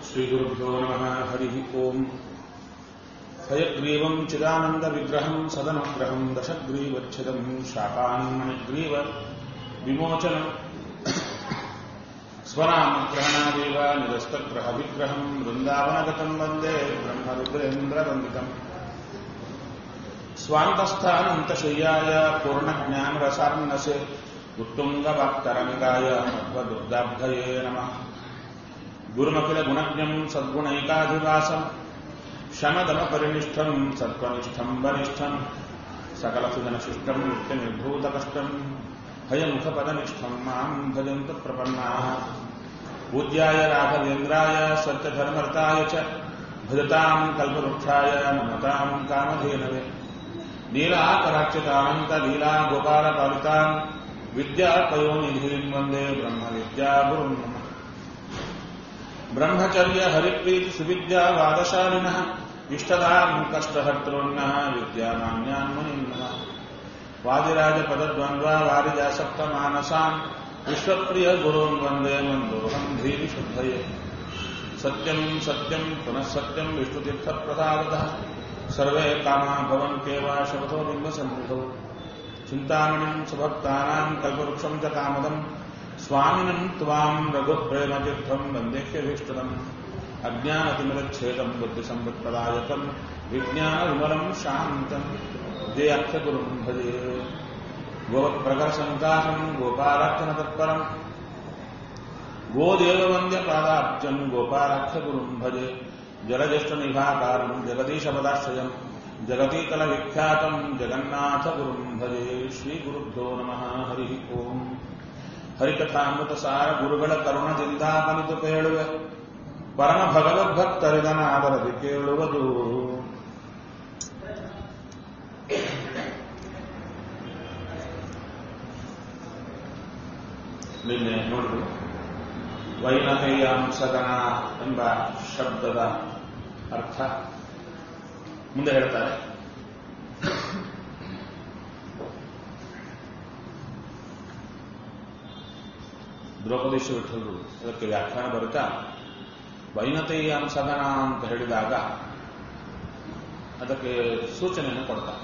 श्रीगुरुभ्यो नमः हरिः ओम् हयग्रीवम् चिदानन्दविग्रहम् सदनुग्रहम् दशग्रीवच्छिदम् शापान्मणिग्रीव विमोचनम् स्वनामग्रहणादेव निरस्तग्रहविग्रहम् वृन्दावनगतम् वन्दे ब्रह्मरुद्रेन्द्रवन्दितम् स्वान्तस्थानन्तशय्याय पूर्णज्ञानरसार्णसे उत्तुङ्गवाक्तरङ्गाय मध्वदुर्गाब्धये नमः गुरुमखिलगुणज्ञम् सद्गुणैकाधिवासम् शमदमपरिनिष्ठम् सत्त्वनिष्ठम् वरिष्ठम् सकलसुजनशिष्टम् नित्यनिर्भूतकष्टम् हयमुखपदनिष्ठम् माम् भजन्तु प्रपन्नाः पूज्याय राघवेन्द्राय सत्यधर्मर्ताय च भजताम् कल्पवृक्षाय नमताम् कामधेनवे नीलाकराक्षितानन्तलीला गोपालपालिताम् विद्यापयोनिधिम् वन्दे ब्रह्मविद्यागुरुम् नमः ब्रह्मचर्य हरिप्रीति सुविद्यावादशालिनः इष्टदाम् कष्टहर्तॄन्नः विद्यामान्यान् मुनिम् नमः वादिराजपदद्वन्द्वा वारिजासक्तमानसान् विश्वप्रिय गुरून् वन्दे मन्दोऽहम् धीविशुद्धये सत्यम् सत्यम् पुनः सत्यम् विष्णुतीर्थप्रसादतः सर्वे कामा भवन्त्येव शपथो बिम्बसन्निधौ चिन्तामणिम् सुभक्तानाम् कल्पवृक्षम् च कामदम् स्वामिनम् त्वाम् रघुप्रेमतीर्थम् वन्देह्यभीष्टदम् अज्ञानतिमिरच्छेदम् बुद्धिसम्पत्प्रदायकम् विज्ञानविमलम् शान्तम् जयाख्यगुरुम् भजे गोवत्प्रकरसङ्काशम् गोपालाख्यनतत्परम् गोदेववन्द्यपादाब्जम् गोपालाख्यगुरुम् भजे जलज्येष्ठनिभाकारम् जगदीशपदाश्रयम् जगतीतलविख्यातम् जगन्नाथगुरुम् भजे श्रीगुरुभ्यो नमः हरिः ओम् ಹರಿಕಥಾಮೃತಸಾರ ಗುರುಗಳ ಕರುಣದಿಂದ ಕಲಿತು ಕೇಳುವೆ ಪರಮ ಭಗವದ್ಭಕ್ತರಿದನಾದರದಿ ಕೇಳುವುದು ನಿನ್ನೆ ನೋಡಿದ್ರು ವೈನಹೇಯಾಂಸಗನ ಎಂಬ ಶಬ್ದದ ಅರ್ಥ ಮುಂದೆ ಹೇಳ್ತಾರೆ ದ್ರೌಪದೀಶ ವಿಠಲರು ಅದಕ್ಕೆ ವ್ಯಾಖ್ಯಾನ ಬರುತ್ತಾ ವೈನತೆಯ ಸದನ ಅಂತ ಹೇಳಿದಾಗ ಅದಕ್ಕೆ ಸೂಚನೆಯನ್ನು ಕೊಡ್ತಾರೆ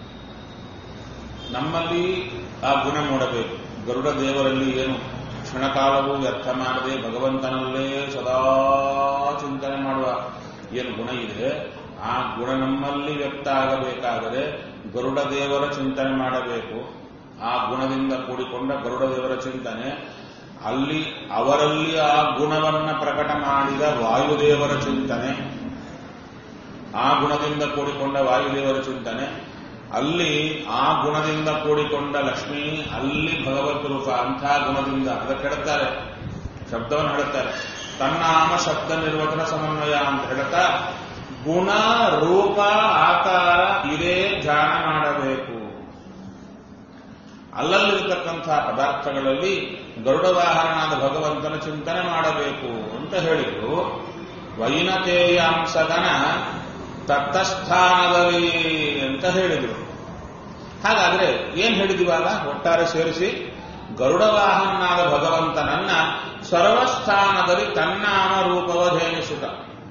ನಮ್ಮಲ್ಲಿ ಆ ಗುಣ ಮೂಡಬೇಕು ಗರುಡ ದೇವರಲ್ಲಿ ಏನು ಕ್ಷಣಕಾಲವೂ ವ್ಯರ್ಥ ಮಾಡದೆ ಭಗವಂತನಲ್ಲೇ ಸದಾ ಚಿಂತನೆ ಮಾಡುವ ಏನು ಗುಣ ಇದೆ ಆ ಗುಣ ನಮ್ಮಲ್ಲಿ ವ್ಯಕ್ತ ಆಗಬೇಕಾದರೆ ಗರುಡ ದೇವರ ಚಿಂತನೆ ಮಾಡಬೇಕು ಆ ಗುಣದಿಂದ ಕೂಡಿಕೊಂಡ ಗರುಡ ದೇವರ ಚಿಂತನೆ ಅಲ್ಲಿ ಅವರಲ್ಲಿ ಆ ಗುಣವನ್ನ ಪ್ರಕಟ ಮಾಡಿದ ವಾಯುದೇವರ ಚಿಂತನೆ ಆ ಗುಣದಿಂದ ಕೂಡಿಕೊಂಡ ವಾಯುದೇವರ ಚಿಂತನೆ ಅಲ್ಲಿ ಆ ಗುಣದಿಂದ ಕೂಡಿಕೊಂಡ ಲಕ್ಷ್ಮಿ ಅಲ್ಲಿ ಭಗವತ್ ರೂಪ ಅಂಥ ಗುಣದಿಂದ ಅದಕ್ಕೆ ಹೇಳ್ತಾರೆ ಶಬ್ದವನ್ನು ಹೇಳುತ್ತಾರೆ ತನ್ನಾಮ ಶಬ್ದ ನಿರ್ವಚನ ಸಮನ್ವಯ ಅಂತ ಹೇಳ್ತಾ ಗುಣ ರೂಪ ಆಕಾರ ಇದೇ ಧ್ಯಾನ ಮಾಡಬೇಕು ಅಲ್ಲಲ್ಲಿರತಕ್ಕಂಥ ಪದಾರ್ಥಗಳಲ್ಲಿ ಗರುಡ ವಾಹನನಾದ ಭಗವಂತನ ಚಿಂತನೆ ಮಾಡಬೇಕು ಅಂತ ಹೇಳಿದ್ರು ವೈನತೇಯಾಂಸದನ ತತ್ತಸ್ಥಾನದಲ್ಲಿ ಅಂತ ಹೇಳಿದ್ರು ಹಾಗಾದ್ರೆ ಏನ್ ಹೇಳಿದಿವಲ್ಲ ಒಟ್ಟಾರೆ ಸೇರಿಸಿ ಗರುಡ ವಾಹನನಾದ ಭಗವಂತನನ್ನ ಸರ್ವಸ್ಥಾನದಲ್ಲಿ ತನ್ನಾಮ ರೂಪವಧೇನಿಸುತ್ತ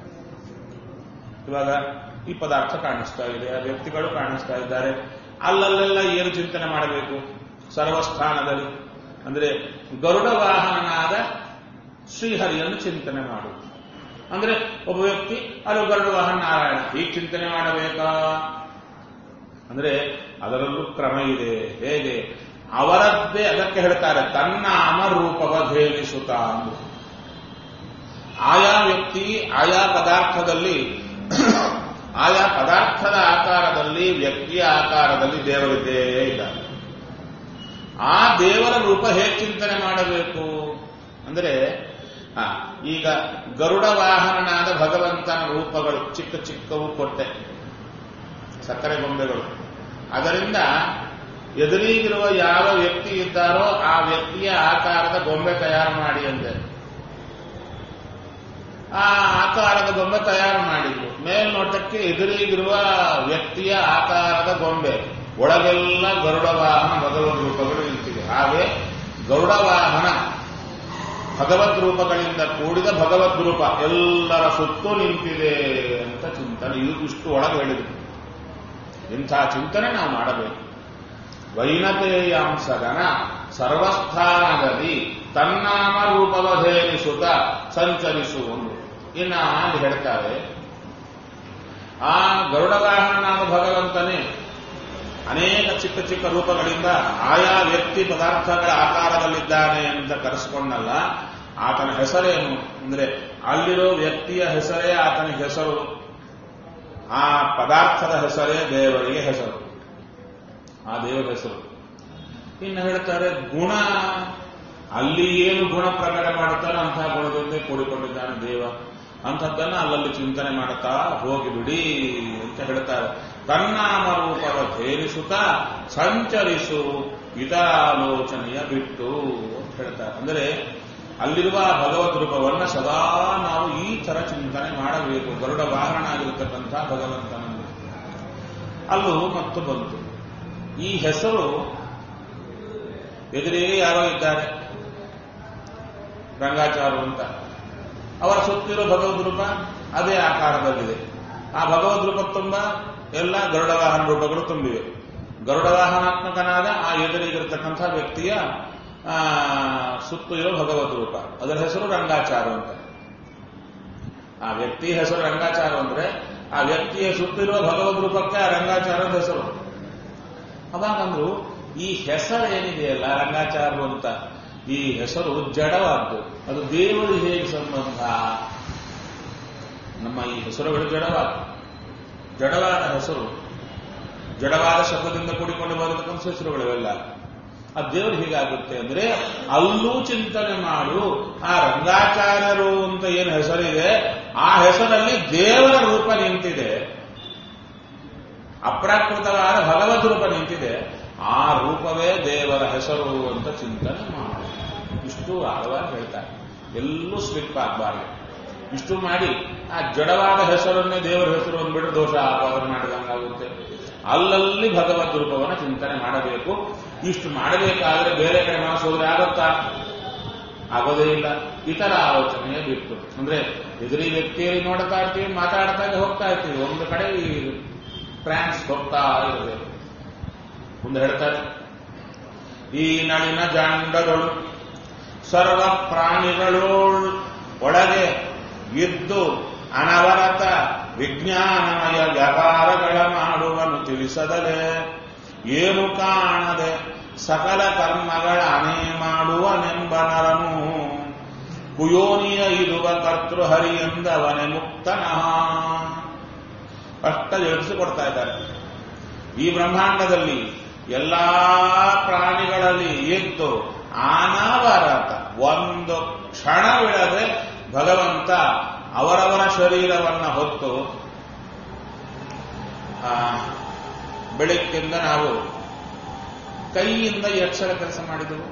ಇವಾಗ ಈ ಪದಾರ್ಥ ಕಾಣಿಸ್ತಾ ಇದೆ ಆ ವ್ಯಕ್ತಿಗಳು ಕಾಣಿಸ್ತಾ ಇದ್ದಾರೆ ಅಲ್ಲಲ್ಲೆಲ್ಲ ಏನು ಚಿಂತನೆ ಮಾಡಬೇಕು ಸರ್ವಸ್ಥಾನದಲ್ಲಿ ಅಂದ್ರೆ ಗರುಡ ವಾಹನನಾದ ಶ್ರೀಹರಿಯನ್ನು ಚಿಂತನೆ ಮಾಡುವುದು ಅಂದ್ರೆ ಒಬ್ಬ ವ್ಯಕ್ತಿ ಅದು ಗರುಡ ವಾಹನ ನಾರಾಯಣ ಹೀಗೆ ಚಿಂತನೆ ಮಾಡಬೇಕಾ ಅಂದ್ರೆ ಅದರಲ್ಲೂ ಕ್ರಮ ಇದೆ ಹೇಗೆ ಅವರದ್ದೇ ಅದಕ್ಕೆ ಹೇಳ್ತಾರೆ ತನ್ನಾಮ ರೂಪವಧೇನಿಸುತ್ತ ಅಂದ್ರು ಆಯಾ ವ್ಯಕ್ತಿ ಆಯಾ ಪದಾರ್ಥದಲ್ಲಿ ಆಯಾ ಪದಾರ್ಥದ ಆಕಾರದಲ್ಲಿ ವ್ಯಕ್ತಿಯ ಆಕಾರದಲ್ಲಿ ದೇವರಿದ್ದೇ ಇದ್ದಾರೆ ಆ ದೇವರ ರೂಪ ಹೇಗೆ ಚಿಂತನೆ ಮಾಡಬೇಕು ಅಂದ್ರೆ ಈಗ ಗರುಡ ವಾಹನನಾದ ಭಗವಂತನ ರೂಪಗಳು ಚಿಕ್ಕ ಚಿಕ್ಕವು ಕೊಟ್ಟೆ ಸಕ್ಕರೆ ಗೊಂಬೆಗಳು ಅದರಿಂದ ಎದುರಿಗಿರುವ ಯಾವ ವ್ಯಕ್ತಿ ಇದ್ದಾರೋ ಆ ವ್ಯಕ್ತಿಯ ಆಕಾರದ ಗೊಂಬೆ ತಯಾರು ಮಾಡಿ ಅಂದೆ ಆ ಆಕಾರದ ಗೊಂಬೆ ತಯಾರು ಮಾಡಿದ್ರು ಮೇಲ್ನೋಟಕ್ಕೆ ಎದುರಿಗಿರುವ ವ್ಯಕ್ತಿಯ ಆಕಾರದ ಗೊಂಬೆ ಒಳಗೆಲ್ಲ ಗರುಡ ವಾಹನ ಭಗವದ್ ರೂಪಗಳು ನಿಂತಿದೆ ಹಾಗೆ ಗರುಡ ವಾಹನ ಭಗವದ್ ರೂಪಗಳಿಂದ ಕೂಡಿದ ಭಗವದ್ ರೂಪ ಎಲ್ಲರ ಸುತ್ತೂ ನಿಂತಿದೆ ಅಂತ ಚಿಂತನೆ ಇದು ಇಷ್ಟು ಒಳಗೆ ಹೇಳಿದ್ರು ಇಂಥ ಚಿಂತನೆ ನಾವು ಮಾಡಬೇಕು ವೈನತೇಯಾಂಸಗನ ಸರ್ವಸ್ಥಾನದಲ್ಲಿ ತನ್ನಾಮ ರೂಪವಧೇನಿಸುತ್ತ ಸಂಚರಿಸುವುದು ಇನ್ನ ಅಲ್ಲಿ ಹೇಳ್ತಾರೆ ಆ ಗರುಡವಾಹನನಾದ ಭಗವಂತನೇ ಅನೇಕ ಚಿಕ್ಕ ಚಿಕ್ಕ ರೂಪಗಳಿಂದ ಆಯಾ ವ್ಯಕ್ತಿ ಪದಾರ್ಥಗಳ ಆಕಾರದಲ್ಲಿದ್ದಾನೆ ಅಂತ ಕರೆಸ್ಕೊಂಡಲ್ಲ ಆತನ ಹೆಸರೇನು ಅಂದ್ರೆ ಅಲ್ಲಿರೋ ವ್ಯಕ್ತಿಯ ಹೆಸರೇ ಆತನ ಹೆಸರು ಆ ಪದಾರ್ಥದ ಹೆಸರೇ ದೇವರಿಗೆ ಹೆಸರು ಆ ದೇವರ ಹೆಸರು ಇನ್ನು ಹೇಳ್ತಾರೆ ಗುಣ ಅಲ್ಲಿ ಏನು ಗುಣ ಪ್ರಕಟ ಮಾಡುತ್ತಾನೆ ಅಂತಹ ಗುಣದೊಂದೇ ಕೂಡಿಕೊಂಡಿದ್ದಾನೆ ದೇವ ಅಂಥದ್ದನ್ನ ಅಲ್ಲಲ್ಲಿ ಚಿಂತನೆ ಮಾಡುತ್ತಾ ಹೋಗಿಬಿಡಿ ಅಂತ ಹೇಳ್ತಾರೆ ತನ್ನಾಮ ರೂಪದ ಭೇದಿಸುತ್ತಾ ಸಂಚರಿಸು ಇತರಾಲೋಚನೆಯ ಬಿಟ್ಟು ಅಂತ ಹೇಳ್ತಾರೆ ಅಂದರೆ ಅಲ್ಲಿರುವ ಭಗವದ್ ರೂಪವನ್ನ ಸದಾ ನಾವು ಈ ತರ ಚಿಂತನೆ ಮಾಡಬೇಕು ಗರುಡ ವಾಹನ ಆಗಿರತಕ್ಕಂಥ ಭಗವಂತನನ್ನು ಅಲ್ಲೂ ಮತ್ತು ಬಂತು ಈ ಹೆಸರು ಎದುರೇ ಯಾರೋ ಇದ್ದಾರೆ ರಂಗಾಚಾರು ಅಂತ ಅವರ ಸುತ್ತಿರೋ ಭಗವದ್ ರೂಪ ಅದೇ ಆಕಾರದಲ್ಲಿದೆ ಆ ಭಗವದ್ ರೂಪ ತುಂಬ ಎಲ್ಲ ಗರುಡ ವಾಹನ ರೂಪಗಳು ತುಂಬಿವೆ ಗರುಡ ವಾಹನಾತ್ಮಕನಾದ ಆ ಎದುರಿಗಿರ್ತಕ್ಕಂಥ ವ್ಯಕ್ತಿಯ ಆ, ಸುತ್ತು ಇರೋ ಭಗವದ್ ರೂಪ ಅದರ ಹೆಸರು ರಂಗಾಚಾರು ಅಂತ ಆ ವ್ಯಕ್ತಿ ಹೆಸರು ರಂಗಾಚಾರ ಅಂದ್ರೆ ಆ ವ್ಯಕ್ತಿಯ ಸುತ್ತಿರುವ ಭಗವದ್ ರೂಪಕ್ಕೆ ಆ ರಂಗಾಚಾರದ ಹೆಸರು ಅವಾಗಂದ್ರು ಈ ಹೆಸರು ಏನಿದೆಯಲ್ಲ ರಂಗಾಚಾರರು ಅಂತ ಈ ಹೆಸರು ಜಡವಾದ್ದು ಅದು ದೇವರು ಹೇಗೆ ಸಂಬಂಧ ನಮ್ಮ ಈ ಹೆಸರುಗಳು ಜಡವಾದ ಜಡವಾದ ಹೆಸರು ಜಡವಾದ ಶಬ್ದದಿಂದ ಕೂಡಿಕೊಂಡು ಬರತಕ್ಕಂಥ ಹೆಸರುಗಳಿವೆಲ್ಲ ಆ ದೇವರು ಹೀಗಾಗುತ್ತೆ ಅಂದ್ರೆ ಅಲ್ಲೂ ಚಿಂತನೆ ಮಾಡು ಆ ರಂಗಾಚಾರ್ಯರು ಅಂತ ಏನು ಹೆಸರಿದೆ ಆ ಹೆಸರಲ್ಲಿ ದೇವರ ರೂಪ ನಿಂತಿದೆ ಅಪ್ರಾಕೃತವಾದ ಭಗವದ್ ರೂಪ ನಿಂತಿದೆ ಆ ರೂಪವೇ ದೇವರ ಹೆಸರು ಅಂತ ಚಿಂತನೆ ಮಾಡು ಇಷ್ಟು ಆಳವಾಗಿ ಹೇಳ್ತಾರೆ ಎಲ್ಲೂ ಸ್ಲಿಪ್ ಆಗಬಾರ್ದು ಇಷ್ಟು ಮಾಡಿ ಆ ಜಡವಾದ ಹೆಸರನ್ನೇ ದೇವರ ಹೆಸರು ಅಂದ್ಬಿಟ್ರೆ ದೋಷ ಆಪಾದನೆ ಮಾಡಿದಂಗಾಗುತ್ತೆ ಅಲ್ಲಲ್ಲಿ ಭಗವದ್ ರೂಪವನ್ನು ಚಿಂತನೆ ಮಾಡಬೇಕು ಇಷ್ಟು ಮಾಡಬೇಕಾದ್ರೆ ಬೇರೆ ಕಡೆ ಮನಸ್ಸು ಹೋದ್ರೆ ಆಗುತ್ತಾ ಆಗೋದೇ ಇಲ್ಲ ಇತರ ಆಲೋಚನೆ ಬಿಟ್ಟು ಅಂದ್ರೆ ಎದುರಿ ವ್ಯಕ್ತಿಯಲ್ಲಿ ನೋಡ್ತಾ ಇರ್ತೀವಿ ಮಾತಾಡ್ತಾ ಹೋಗ್ತಾ ಇರ್ತೀವಿ ಒಂದು ಕಡೆ ಈ ಟ್ರಾನ್ಸ್ ಹೋಗ್ತಾ ಇರಬೇಕು ಮುಂದೆ ಹೇಳ್ತಾರೆ ಈ ನಳಿನ ಜಾಂಡಗಳು ಸರ್ವ ಪ್ರಾಣಿಗಳೋಳ್ ಒಳಗೆ ಇದ್ದು ಅನವರತ ವಿಜ್ಞಾನಮಯ ವ್ಯಾಪಾರಗಳ ಮಾಡುವನು ತಿಳಿಸದಲೆ ಏನು ಕಾಣದೆ ಸಕಲ ಕರ್ಮಗಳ ಅನೇ ಮಾಡುವನೆಂಬ ನರನು ಕುಯೋನಿಯ ಇರುವ ಕರ್ತೃಹರಿ ಎಂದವನೇ ಮುಕ್ತನಃ ಸ್ಪಷ್ಟ ಯೋಚಿಸಿಕೊಡ್ತಾ ಇದ್ದಾರೆ ಈ ಬ್ರಹ್ಮಾಂಡದಲ್ಲಿ ಎಲ್ಲಾ ಪ್ರಾಣಿಗಳಲ್ಲಿ ಇದ್ದು ಅನಾವರತ ಒಂದು ಕ್ಷಣವಿಡದೆ ಭಗವಂತ ಅವರವರ ಶರೀರವನ್ನ ಹೊತ್ತು ಆ, ಬೆಳಗ್ಗಿಂದ ನಾವು ಕೈಯಿಂದ ಎಚ್ಚರ ಕೆಲಸ ಮಾಡಿದೆವು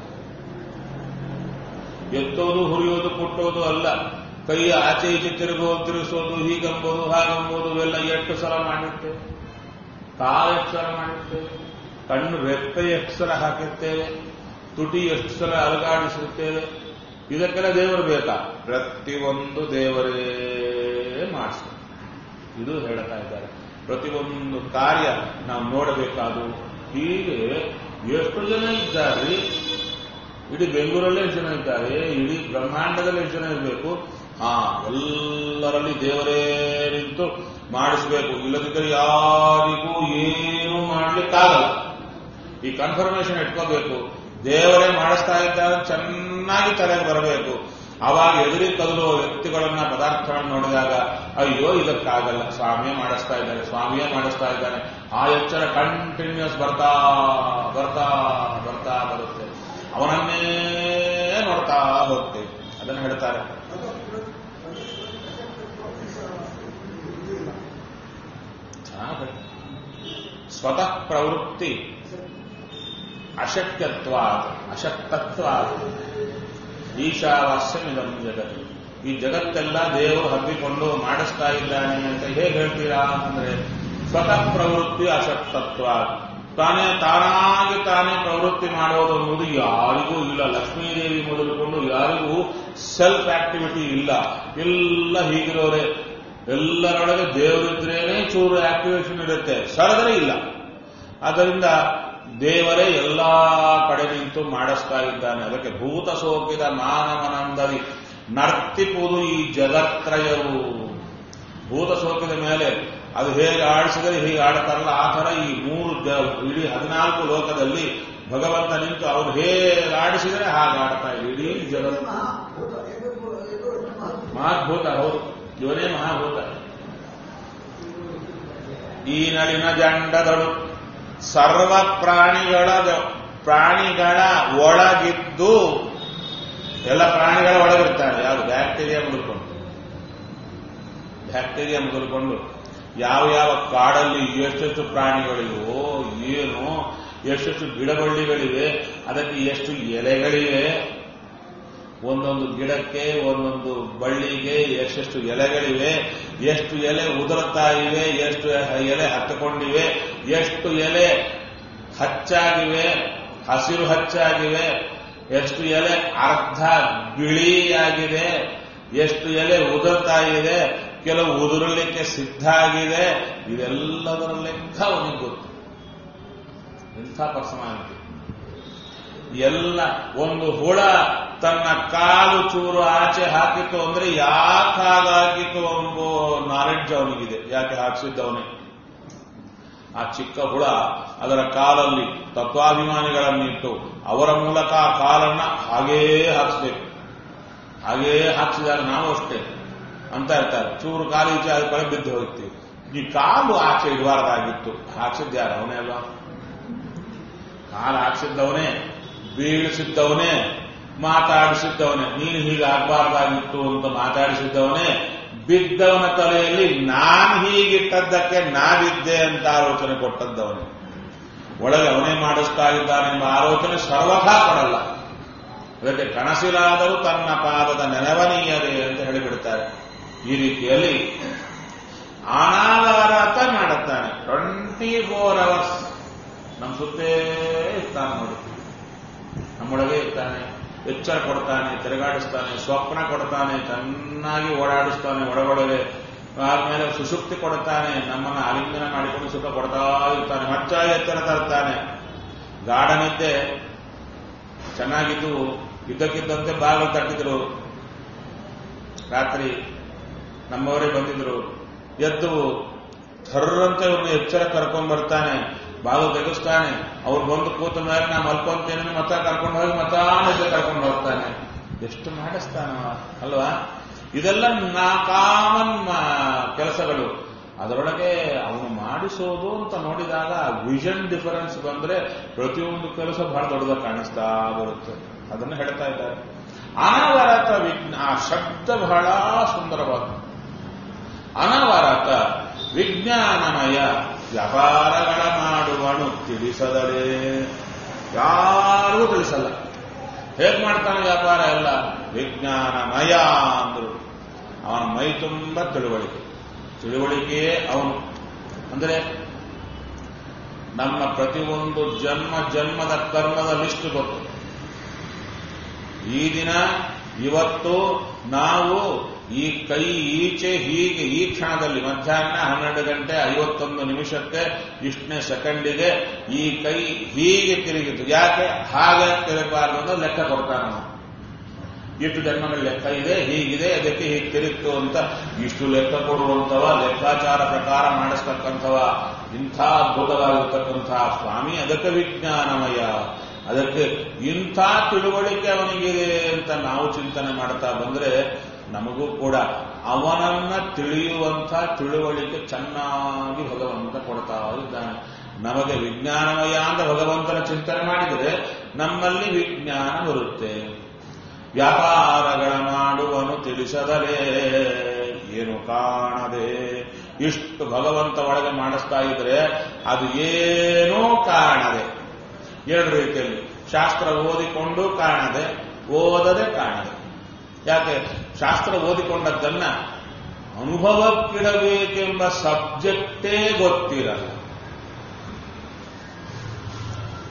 ಎತ್ತೋದು ಹುರಿಯೋದು ಕುಟ್ಟೋದು ಅಲ್ಲ ಕೈ ಆಚೆ ಈಚೆ ತಿರುಗೋದು ತಿರುಗಿಸೋದು ಹೀಗಂಬೋದು ಹಾಗಂಬೋದು ಇವೆಲ್ಲ ಎಷ್ಟು ಸಲ ಮಾಡಿರ್ತೇವೆ ಕಾಲು ಎಷ್ಟು ಸಲ ಮಾಡಿರ್ತೇವೆ ಕಣ್ಣು ರೆಪ್ಪೆ ಎಷ್ಟು ಸಲ ಹಾಕಿರ್ತೇವೆ ತುಟಿ ಎಷ್ಟು ಸಲ ಅಲುಗಾಡಿಸುತ್ತೇವೆ ಇದಕ್ಕೆಲ್ಲ ದೇವರು ಬೇಕಾ ಪ್ರತಿಯೊಂದು ದೇವರೇ ಮಾಡಿಸ ಇದು ಹೇಳ್ತಾ ಇದ್ದಾರೆ ಪ್ರತಿಯೊಂದು ಕಾರ್ಯ ನಾವು ನೋಡಬೇಕಾದು ಹೀಗೆ ಎಷ್ಟು ಜನ ಇದ್ದಾರೆ ಇಡೀ ಬೆಂಗಳೂರಲ್ಲೇ ಎಷ್ಟು ಜನ ಇದ್ದಾರೆ ಇಡೀ ಬ್ರಹ್ಮಾಂಡದಲ್ಲಿ ಎಷ್ಟು ಜನ ಇರಬೇಕು ಹಾ ಎಲ್ಲರಲ್ಲಿ ದೇವರೇ ನಿಂತು ಮಾಡಿಸ್ಬೇಕು ಇಲ್ಲದಿದ್ದರೆ ಯಾರಿಗೂ ಏನು ಮಾಡ್ಲಿಕ್ಕಾಗಲ್ಲ ಈ ಕನ್ಫರ್ಮೇಶನ್ ಇಟ್ಕೋಬೇಕು ದೇವರೇ ಮಾಡಿಸ್ತಾ ಇದ್ದಾರೆ ಚೆನ್ನಾಗಿ ತಲೆಗೆ ಬರಬೇಕು ಅವಾಗ ಎದುರಿ ಕದಲುವ ವ್ಯಕ್ತಿಗಳನ್ನ ಪದಾರ್ಥಗಳನ್ನು ನೋಡಿದಾಗ ಅಯ್ಯೋ ಇದಕ್ಕಾಗಲ್ಲ ಸ್ವಾಮಿಯೇ ಮಾಡಿಸ್ತಾ ಇದ್ದಾರೆ ಸ್ವಾಮಿಯೇ ಮಾಡಿಸ್ತಾ ಇದ್ದಾನೆ ಆ ಎಚ್ಚರ ಕಂಟಿನ್ಯೂಸ್ ಬರ್ತಾ ಬರ್ತಾ ಬರ್ತಾ ಬರುತ್ತೆ ಅವನನ್ನೇ ನೋಡ್ತಾ ಹೋಗ್ತೇವೆ ಅದನ್ನು ಹೇಳ್ತಾರೆ ಚೆನ್ನಾಗಿ ಸ್ವತಃ ಪ್ರವೃತ್ತಿ ಅಶಕ್ಯತ್ವಾದ ಅಶಕ್ತತ್ವಾದ ಈಶಾವಾಸ್ಯಮಿದಂ ಜಗತ್ ಈ ಜಗತ್ತೆಲ್ಲ ದೇವರು ಹಬ್ಬಿಕೊಂಡು ಮಾಡಿಸ್ತಾ ಇದ್ದಾನೆ ಅಂತ ಹೇಗೆ ಹೇಳ್ತೀರಾ ಅಂದ್ರೆ ಸ್ವತಃ ಪ್ರವೃತ್ತಿ ಅಶಕ್ತತ್ವ ತಾನೇ ತಾನಾಗಿ ತಾನೇ ಪ್ರವೃತ್ತಿ ಮಾಡೋದು ಅನ್ನೋದು ಯಾರಿಗೂ ಇಲ್ಲ ಲಕ್ಷ್ಮೀದೇವಿ ಮೊದಲುಕೊಂಡು ಯಾರಿಗೂ ಸೆಲ್ಫ್ ಆಕ್ಟಿವಿಟಿ ಇಲ್ಲ ಎಲ್ಲ ಹೀಗಿರೋರೆ ಎಲ್ಲರೊಳಗೆ ದೇವರಿದ್ರೇನೆ ಚೂರು ಆಕ್ಟಿವೇಶನ್ ಇರುತ್ತೆ ಸರದರೆ ಇಲ್ಲ ಆದ್ದರಿಂದ ದೇವರೇ ಎಲ್ಲಾ ಕಡೆ ನಿಂತು ಮಾಡಿಸ್ತಾ ಇದ್ದಾನೆ ಅದಕ್ಕೆ ಭೂತ ಸೋಕಿದ ಮಾನವನಂದರಿ ನರ್ತಿಪುದು ಈ ಜಗತ್ರಯವು ಭೂತ ಸೋಕಿದ ಮೇಲೆ ಅದು ಹೇಗೆ ಆಡಿಸಿದರೆ ಹೀಗೆ ಆಡ್ತಾರಲ್ಲ ಆ ತರ ಈ ಮೂರು ಜ- ಇಡೀ ಹದಿನಾಲ್ಕು ಲೋಕದಲ್ಲಿ ಭಗವಂತ ನಿಂತು ಅವ್ರು ಹೇಗೆ ಆಡಿಸಿದರೆ ಹಾಗೆ ಆಡ್ತಾ ಇದೆ ಇಡೀ ಜಗತ್ ಮಹಾಭೂತ ಇದು ಇದು ಮಹಾಭೂತ. ಮಹಾಭೂತ ಹೌದು ಇವನೇ ಮಹಾಭೂತ ಈ ನಳಿನ ಜಂಡದಳು ಸರ್ವ ಪ್ರಾಣಿಗಳ ಪ್ರಾಣಿಗಳ ಒಳಗಿದ್ದು ಎಲ್ಲ ಪ್ರಾಣಿಗಳ ಒಳಗಿರ್ತಾರೆ ಯಾವುದು ಬ್ಯಾಕ್ಟೀರಿಯಾ ಮೊದಲ್ಕೊಂಡು ಬ್ಯಾಕ್ಟೀರಿಯಾ ಮೊದಲ್ಕೊಂಡು ಯಾವ ಯಾವ ಕಾಡಲ್ಲಿ ಎಷ್ಟೆಷ್ಟು ಪ್ರಾಣಿಗಳಿವೋ ಏನು ಎಷ್ಟೆಷ್ಟು ಗಿಡಬಳ್ಳಿಗಳಿವೆ ಅದಕ್ಕೆ ಎಷ್ಟು ಎಲೆಗಳಿವೆ ಒಂದೊಂದು ಗಿಡಕ್ಕೆ ಒಂದೊಂದು ಬಳ್ಳಿಗೆ ಎಷ್ಟೆಷ್ಟು ಎಲೆಗಳಿವೆ ಎಷ್ಟು ಎಲೆ ಉದುರುತ್ತಾ ಇವೆ ಎಷ್ಟು ಎಲೆ ಹತ್ತುಕೊಂಡಿವೆ ಎಷ್ಟು ಎಲೆ ಹಚ್ಚಾಗಿವೆ ಹಸಿರು ಹಚ್ಚಾಗಿವೆ ಎಷ್ಟು ಎಲೆ ಅರ್ಧ ಬಿಳಿಯಾಗಿದೆ ಎಷ್ಟು ಎಲೆ ಉದುರ್ತಾ ಇದೆ ಕೆಲವು ಉದುರಲಿಕ್ಕೆ ಸಿದ್ಧ ಆಗಿದೆ ಇದೆಲ್ಲದರ ಲೆಕ್ಕ ಅವನಿಗೆ ಗೊತ್ತು ಇಂಥ ಪರ್ಸನಾಲಿಟಿ ಎಲ್ಲ ಒಂದು ಹುಳ ತನ್ನ ಕಾಲು ಚೂರು ಆಚೆ ಹಾಕಿತು ಅಂದ್ರೆ ಯಾಕೆ ಹಾಗಾಗಿತ್ತು ಎಂಬೋ ನಾಲೆಡ್ಜ್ ಅವನಿಗಿದೆ ಯಾಕೆ ಹಾಕ್ಸಿದ್ದವನೇ ಆ ಚಿಕ್ಕ ಹುಳ ಅದರ ಕಾಲಲ್ಲಿ ತತ್ವಾಭಿಮಾನಿಗಳನ್ನಿಟ್ಟು ಅವರ ಮೂಲಕ ಆ ಕಾಲನ್ನ ಹಾಗೇ ಹಾಕಿಸ್ಬೇಕು ಹಾಗೇ ಹಾಕ್ಸಿದಾಗ ನಾವು ಅಷ್ಟೇ ಅಂತ ಇರ್ತಾರೆ ಚೂರು ಕಾಲು ಈಚೆ ಆದ ಕಡೆ ಬಿದ್ದು ಹೋಗ್ತೀವಿ ಈ ಕಾಲು ಆಚೆ ಇಡಬಾರ್ದಾಗಿತ್ತು ಹಾಕ್ಸಿದ್ಯಾರ ಅವನೇ ಅಲ್ವಾ ಕಾಲು ಹಾಕ್ಸಿದ್ದವನೇ ಬೀಳಿಸಿದ್ದವನೇ ಮಾತಾಡಿಸಿದ್ದವನೇ ನೀನು ಹೀಗೆ ಆಗಬಾರ್ದಾಗಿತ್ತು ಅಂತ ಮಾತಾಡಿಸಿದ್ದವನೇ ಬಿದ್ದವನ ತಲೆಯಲ್ಲಿ ನಾನು ಹೀಗಿಟ್ಟದ್ದಕ್ಕೆ ನಾವಿದ್ದೆ ಅಂತ ಆಲೋಚನೆ ಕೊಟ್ಟದ್ದವನೇ ಒಳಗೆ ಅವನೇ ಮಾಡಿಸ್ತಾ ಇದ್ದಾನೆಂಬ ಆಲೋಚನೆ ಸರ್ವಥಾ ಕೊಡಲ್ಲ ಅದಕ್ಕೆ ಕನಸಿಲಾದರೂ ತನ್ನ ಪಾದದ ನೆನವನೀಯರೇ ಅಂತ ಹೇಳಿಬಿಡ್ತಾರೆ ಈ ರೀತಿಯಲ್ಲಿ ಅನಾಗಾರತ ಮಾಡುತ್ತಾನೆ ಟ್ವೆಂಟಿ ಫೋರ್ ಅವರ್ಸ್ ನಮ್ಮ ಸುತ್ತೇ ಇರ್ತಾನೆ ನೋಡಿ ನಮ್ಮೊಳಗೆ ಇರ್ತಾನೆ ಎಚ್ಚರ ಕೊಡ್ತಾನೆ ತಿರುಗಾಡಿಸ್ತಾನೆ ಸ್ವಪ್ನ ಕೊಡ್ತಾನೆ ಚೆನ್ನಾಗಿ ಓಡಾಡಿಸ್ತಾನೆ ಒಳಗೊಳಗೆ ಆದ್ಮೇಲೆ ಸುಶುಕ್ತಿ ಕೊಡ್ತಾನೆ ನಮ್ಮನ್ನ ಆಲಿಂಗನ ಮಾಡಿಕೊಂಡು ಸುಖ ಕೊಡ್ತಾ ಇರ್ತಾನೆ ಮಚ್ಚ ಎಚ್ಚರ ತರ್ತಾನೆ ಗಾಢ ನಿದ್ದೆ ಚೆನ್ನಾಗಿದ್ದು ಇದ್ದಕ್ಕಿದ್ದಂತೆ ಬಾಗಿಲು ತಟ್ಟಿದ್ರು ರಾತ್ರಿ ನಮ್ಮವರೇ ಬಂದಿದ್ರು ಎದ್ದು ಥರ್ರಂತೆ ಇವ್ರನ್ನ ಎಚ್ಚರ ಕರ್ಕೊಂಡ್ ಬರ್ತಾನೆ ಬಾಗಿಲು ತೆಗೆಸ್ತಾನೆ ಅವ್ರು ಬಂದು ಕೂತ ಮೇಲೆ ನಾ ಮಲ್ಕೊಂತೇನೆ ಮತ ಕರ್ಕೊಂಡು ಹೋಗಿ ಮತ ನಿದ್ದೆ ಕರ್ಕೊಂಡು ಹೋಗ್ತಾನೆ ಎಷ್ಟು ಮಾಡಿಸ್ತಾನ ಅಲ್ವಾ ಇದೆಲ್ಲ ನಾ ಕಾಮನ್ ಕೆಲಸಗಳು ಅದರೊಳಗೆ ಅವನು ಮಾಡಿಸೋದು ಅಂತ ನೋಡಿದಾಗ ವಿಷನ್ ಡಿಫರೆನ್ಸ್ ಬಂದ್ರೆ ಪ್ರತಿಯೊಂದು ಕೆಲಸ ಬಹಳ ದೊಡ್ಡದಾಗಿ ಕಾಣಿಸ್ತಾ ಬರುತ್ತೆ ಅದನ್ನು ಹೇಳ್ತಾ ಇದ್ದಾರೆ ಅನವರತ ವಿಜ್ಞ ಆ ಶಬ್ದ ಬಹಳ ಸುಂದರವಾದ ಅನವರತ ವಿಜ್ಞಾನಮಯ ವ್ಯಾಪಾರಗಳ ಮಾಡುವನು ತಿಳಿಸದಲೇ ಯಾರಿಗೂ ತಿಳಿಸಲ್ಲ ಹೇಗ್ ಮಾಡ್ತಾನೆ ವ್ಯಾಪಾರ ಎಲ್ಲ ವಿಜ್ಞಾನಮಯ ಅಂದ್ರು ಅವನ ಮೈ ತುಂಬ ತಿಳುವಳಿಕೆ ತಿಳುವಳಿಕೆಯೇ ಅವನು ಅಂದರೆ ನಮ್ಮ ಪ್ರತಿಯೊಂದು ಜನ್ಮ ಜನ್ಮದ ಕರ್ಮದ ಲಿಸ್ಟ್ ಗೊತ್ತು ಈ ದಿನ ಇವತ್ತು ನಾವು ಈ ಕೈ ಈಚೆ ಹೀಗೆ ಈ ಕ್ಷಣದಲ್ಲಿ ಮಧ್ಯಾಹ್ನ ಹನ್ನೆರಡು ಗಂಟೆ ಐವತ್ತೊಂದು ನಿಮಿಷಕ್ಕೆ ಇಷ್ಟನೇ ಸೆಕೆಂಡಿಗೆ ಈ ಕೈ ಹೀಗೆ ತಿರುಗಿತು ಯಾಕೆ ಹಾಗೆ ತಿರುಗಬಾರ್ದು ಅಂತ ಲೆಕ್ಕ ಕೊಡ್ತಾನೆ ನಾವು ಇಷ್ಟು ಜನ್ಮಗಳ ಲೆಕ್ಕ ಇದೆ ಹೀಗಿದೆ ಅದಕ್ಕೆ ಹೀಗೆ ತಿರುಗ್ತು ಅಂತ ಇಷ್ಟು ಲೆಕ್ಕ ಕೊಡುವಂಥವ ಲೆಕ್ಕಾಚಾರ ಪ್ರಕಾರ ಮಾಡಿಸ್ತಕ್ಕಂಥವ ಇಂಥ ಅದ್ಭುತವಾಗಿರ್ತಕ್ಕಂತಹ ಸ್ವಾಮಿ ಅದಕ್ಕೆ ವಿಜ್ಞಾನಮಯ ಅದಕ್ಕೆ ಇಂಥ ತಿಳುವಳಿಕೆ ಅವನಿಗಿದೆ ಅಂತ ನಾವು ಚಿಂತನೆ ಮಾಡ್ತಾ ಬಂದ್ರೆ ನಮಗೂ ಕೂಡ ಅವನನ್ನ ತಿಳಿಯುವಂಥ ತಿಳುವಳಿಕೆ ಚೆನ್ನಾಗಿ ಭಗವಂತ ಕೊಡ್ತಾ ಇದ್ದಾನೆ ನಮಗೆ ವಿಜ್ಞಾನಮಯ ಅಂತ ಭಗವಂತನ ಚಿಂತನೆ ಮಾಡಿದರೆ ನಮ್ಮಲ್ಲಿ ವಿಜ್ಞಾನ ಬರುತ್ತೆ ವ್ಯಾಪಾರಗಳ ಮಾಡುವನು ತಿಳಿಸದಲೇ ಏನು ಕಾಣದೆ ಇಷ್ಟು ಭಗವಂತ ಒಳಗೆ ಮಾಡಿಸ್ತಾ ಇದ್ರೆ ಅದು ಏನೂ ಕಾಣದೆ ಎರಡು ರೀತಿಯಲ್ಲಿ ಶಾಸ್ತ್ರ ಓದಿಕೊಂಡು ಕಾಣದೆ ಓದದೆ ಕಾಣದೆ ಯಾಕೆ ಶಾಸ್ತ್ರ ಓದಿಕೊಂಡದ್ದನ್ನ ಅನುಭವಕ್ಕಿಡಬೇಕೆಂಬ ಸಬ್ಜೆಕ್ಟೇ ಗೊತ್ತಿರಲ್ಲ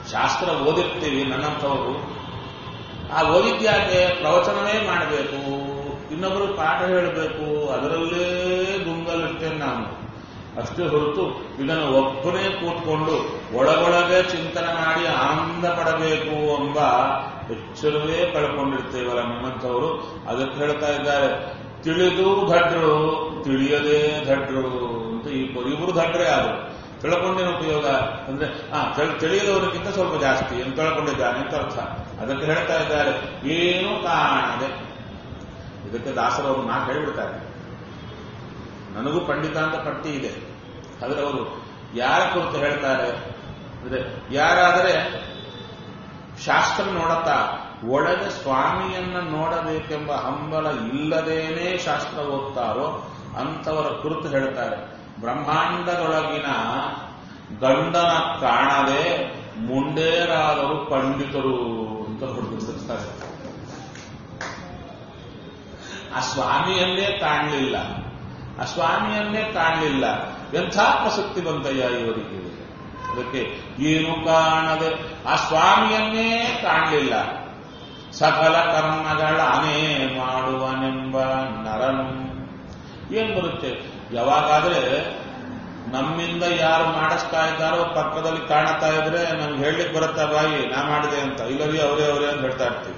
ಶಾಸ್ತ್ರ ಓದಿರ್ತೀವಿ ನನ್ನಂಥವರು ಆ ಓದಿದ್ಯಾಕೆ ಪ್ರವಚನವೇ ಮಾಡಬೇಕು ಇನ್ನೊಬ್ಬರು ಪಾಠ ಹೇಳಬೇಕು ಅದರಲ್ಲೇ ಗುಂಗಲಿರ್ತೇನೆ ನಾನು ಅಷ್ಟೇ ಹೊರತು ಇದನ್ನು ಒಬ್ಬನೇ ಕೂತ್ಕೊಂಡು ಒಳಗೊಳಗೆ ಚಿಂತನೆ ಮಾಡಿ ಆನಂದ ಪಡಬೇಕು ಎಂಬ ಎಚ್ಚರವೇ ಕಳ್ಕೊಂಡಿರ್ತೇವಲ್ಲ ನಮ್ಮಂಥವರು ಅದಕ್ಕೆ ಹೇಳ್ತಾ ಇದ್ದಾರೆ ತಿಳಿದು ಧಡ್ರು ತಿಳಿಯದೇ ಧಡ್ರು ಅಂತ ಇಬ್ಬರು ಇಬ್ಬರು ಧಡ್ರೆ ಆದರು ತಿಳ್ಕೊಂಡೇನು ಉಪಯೋಗ ಅಂದ್ರೆ ಆ ತಿಳ್- ತಿಳಿಯದವರಿಗಿಂತ ಸ್ವಲ್ಪ ಜಾಸ್ತಿ ಎಂದು ತಿಳ್ಕೊಂಡಿದ್ದಾನೆ ಅಂತ ಅರ್ಥ ಅದಕ್ಕೆ ಹೇಳ್ತಾ ಇದ್ದಾರೆ ಏನು ಕಾಣದೆ ಇದಕ್ಕೆ ದಾಸರವರು ಮಾತು ಹೇಳಿಬಿಡ್ತಾರೆ ನನಗೂ ಪಂಡಿತ ಅಂತ ಪಟ್ಟಿ ಇದೆ ಆದರೆ ಅವರು ಯಾರ ಕುರಿತು ಹೇಳ್ತಾರೆ ಅಂದ್ರೆ ಯಾರಾದರೆ ಶಾಸ್ತ್ರ ನೋಡುತ್ತಾ ಒಳಗೆ ಸ್ವಾಮಿಯನ್ನ ನೋಡಬೇಕೆಂಬ ಹಂಬಲ ಇಲ್ಲದೇನೆ ಶಾಸ್ತ್ರ ಓದ್ತಾರೋ ಅಂಥವರ ಕುರಿತು ಹೇಳ್ತಾರೆ ಬ್ರಹ್ಮಾಂಡದೊಳಗಿನ ಗಂಡನ ಕಾಣದೆ ಮುಂಡೇರಾದರು ಪಂಡಿತರು ಅಂತ ಹುಡುಕಿಸ್ತಾರೆ ಆ ಸ್ವಾಮಿಯನ್ನೇ ಕಾಣಲಿಲ್ಲ ಆ ಸ್ವಾಮಿಯನ್ನೇ ಕಾಣಲಿಲ್ಲ ಎಂಥ ಪ್ರಸಕ್ತಿ ಬಂತಯ್ಯ ಇವರಿಗೆ ಅದಕ್ಕೆ ಏನು ಕಾಣದೆ ಆ ಸ್ವಾಮಿಯನ್ನೇ ಕಾಣಲಿಲ್ಲ ಸಕಲ ಕರ್ಮಗಳ ಅನೇ ಮಾಡುವನೆಂಬ ನರನು ಏನ್ ಬರುತ್ತೆ ಯಾವಾಗಾದ್ರೆ ನಮ್ಮಿಂದ ಯಾರು ಮಾಡಿಸ್ತಾ ಇದ್ದಾರೋ ಪಕ್ಕದಲ್ಲಿ ಕಾಣುತ್ತಾ ಇದ್ರೆ ನಮ್ಗೆ ಹೇಳಲಿಕ್ಕೆ ಬರುತ್ತಾ ಬಾಯಿ ನಾ ಮಾಡಿದೆ ಅಂತ ಇಲ್ಲರಿ ಅವರೇ ಅವರೇ ಅಂತ ಹೇಳ್ತಾ ಇರ್ತೀವಿ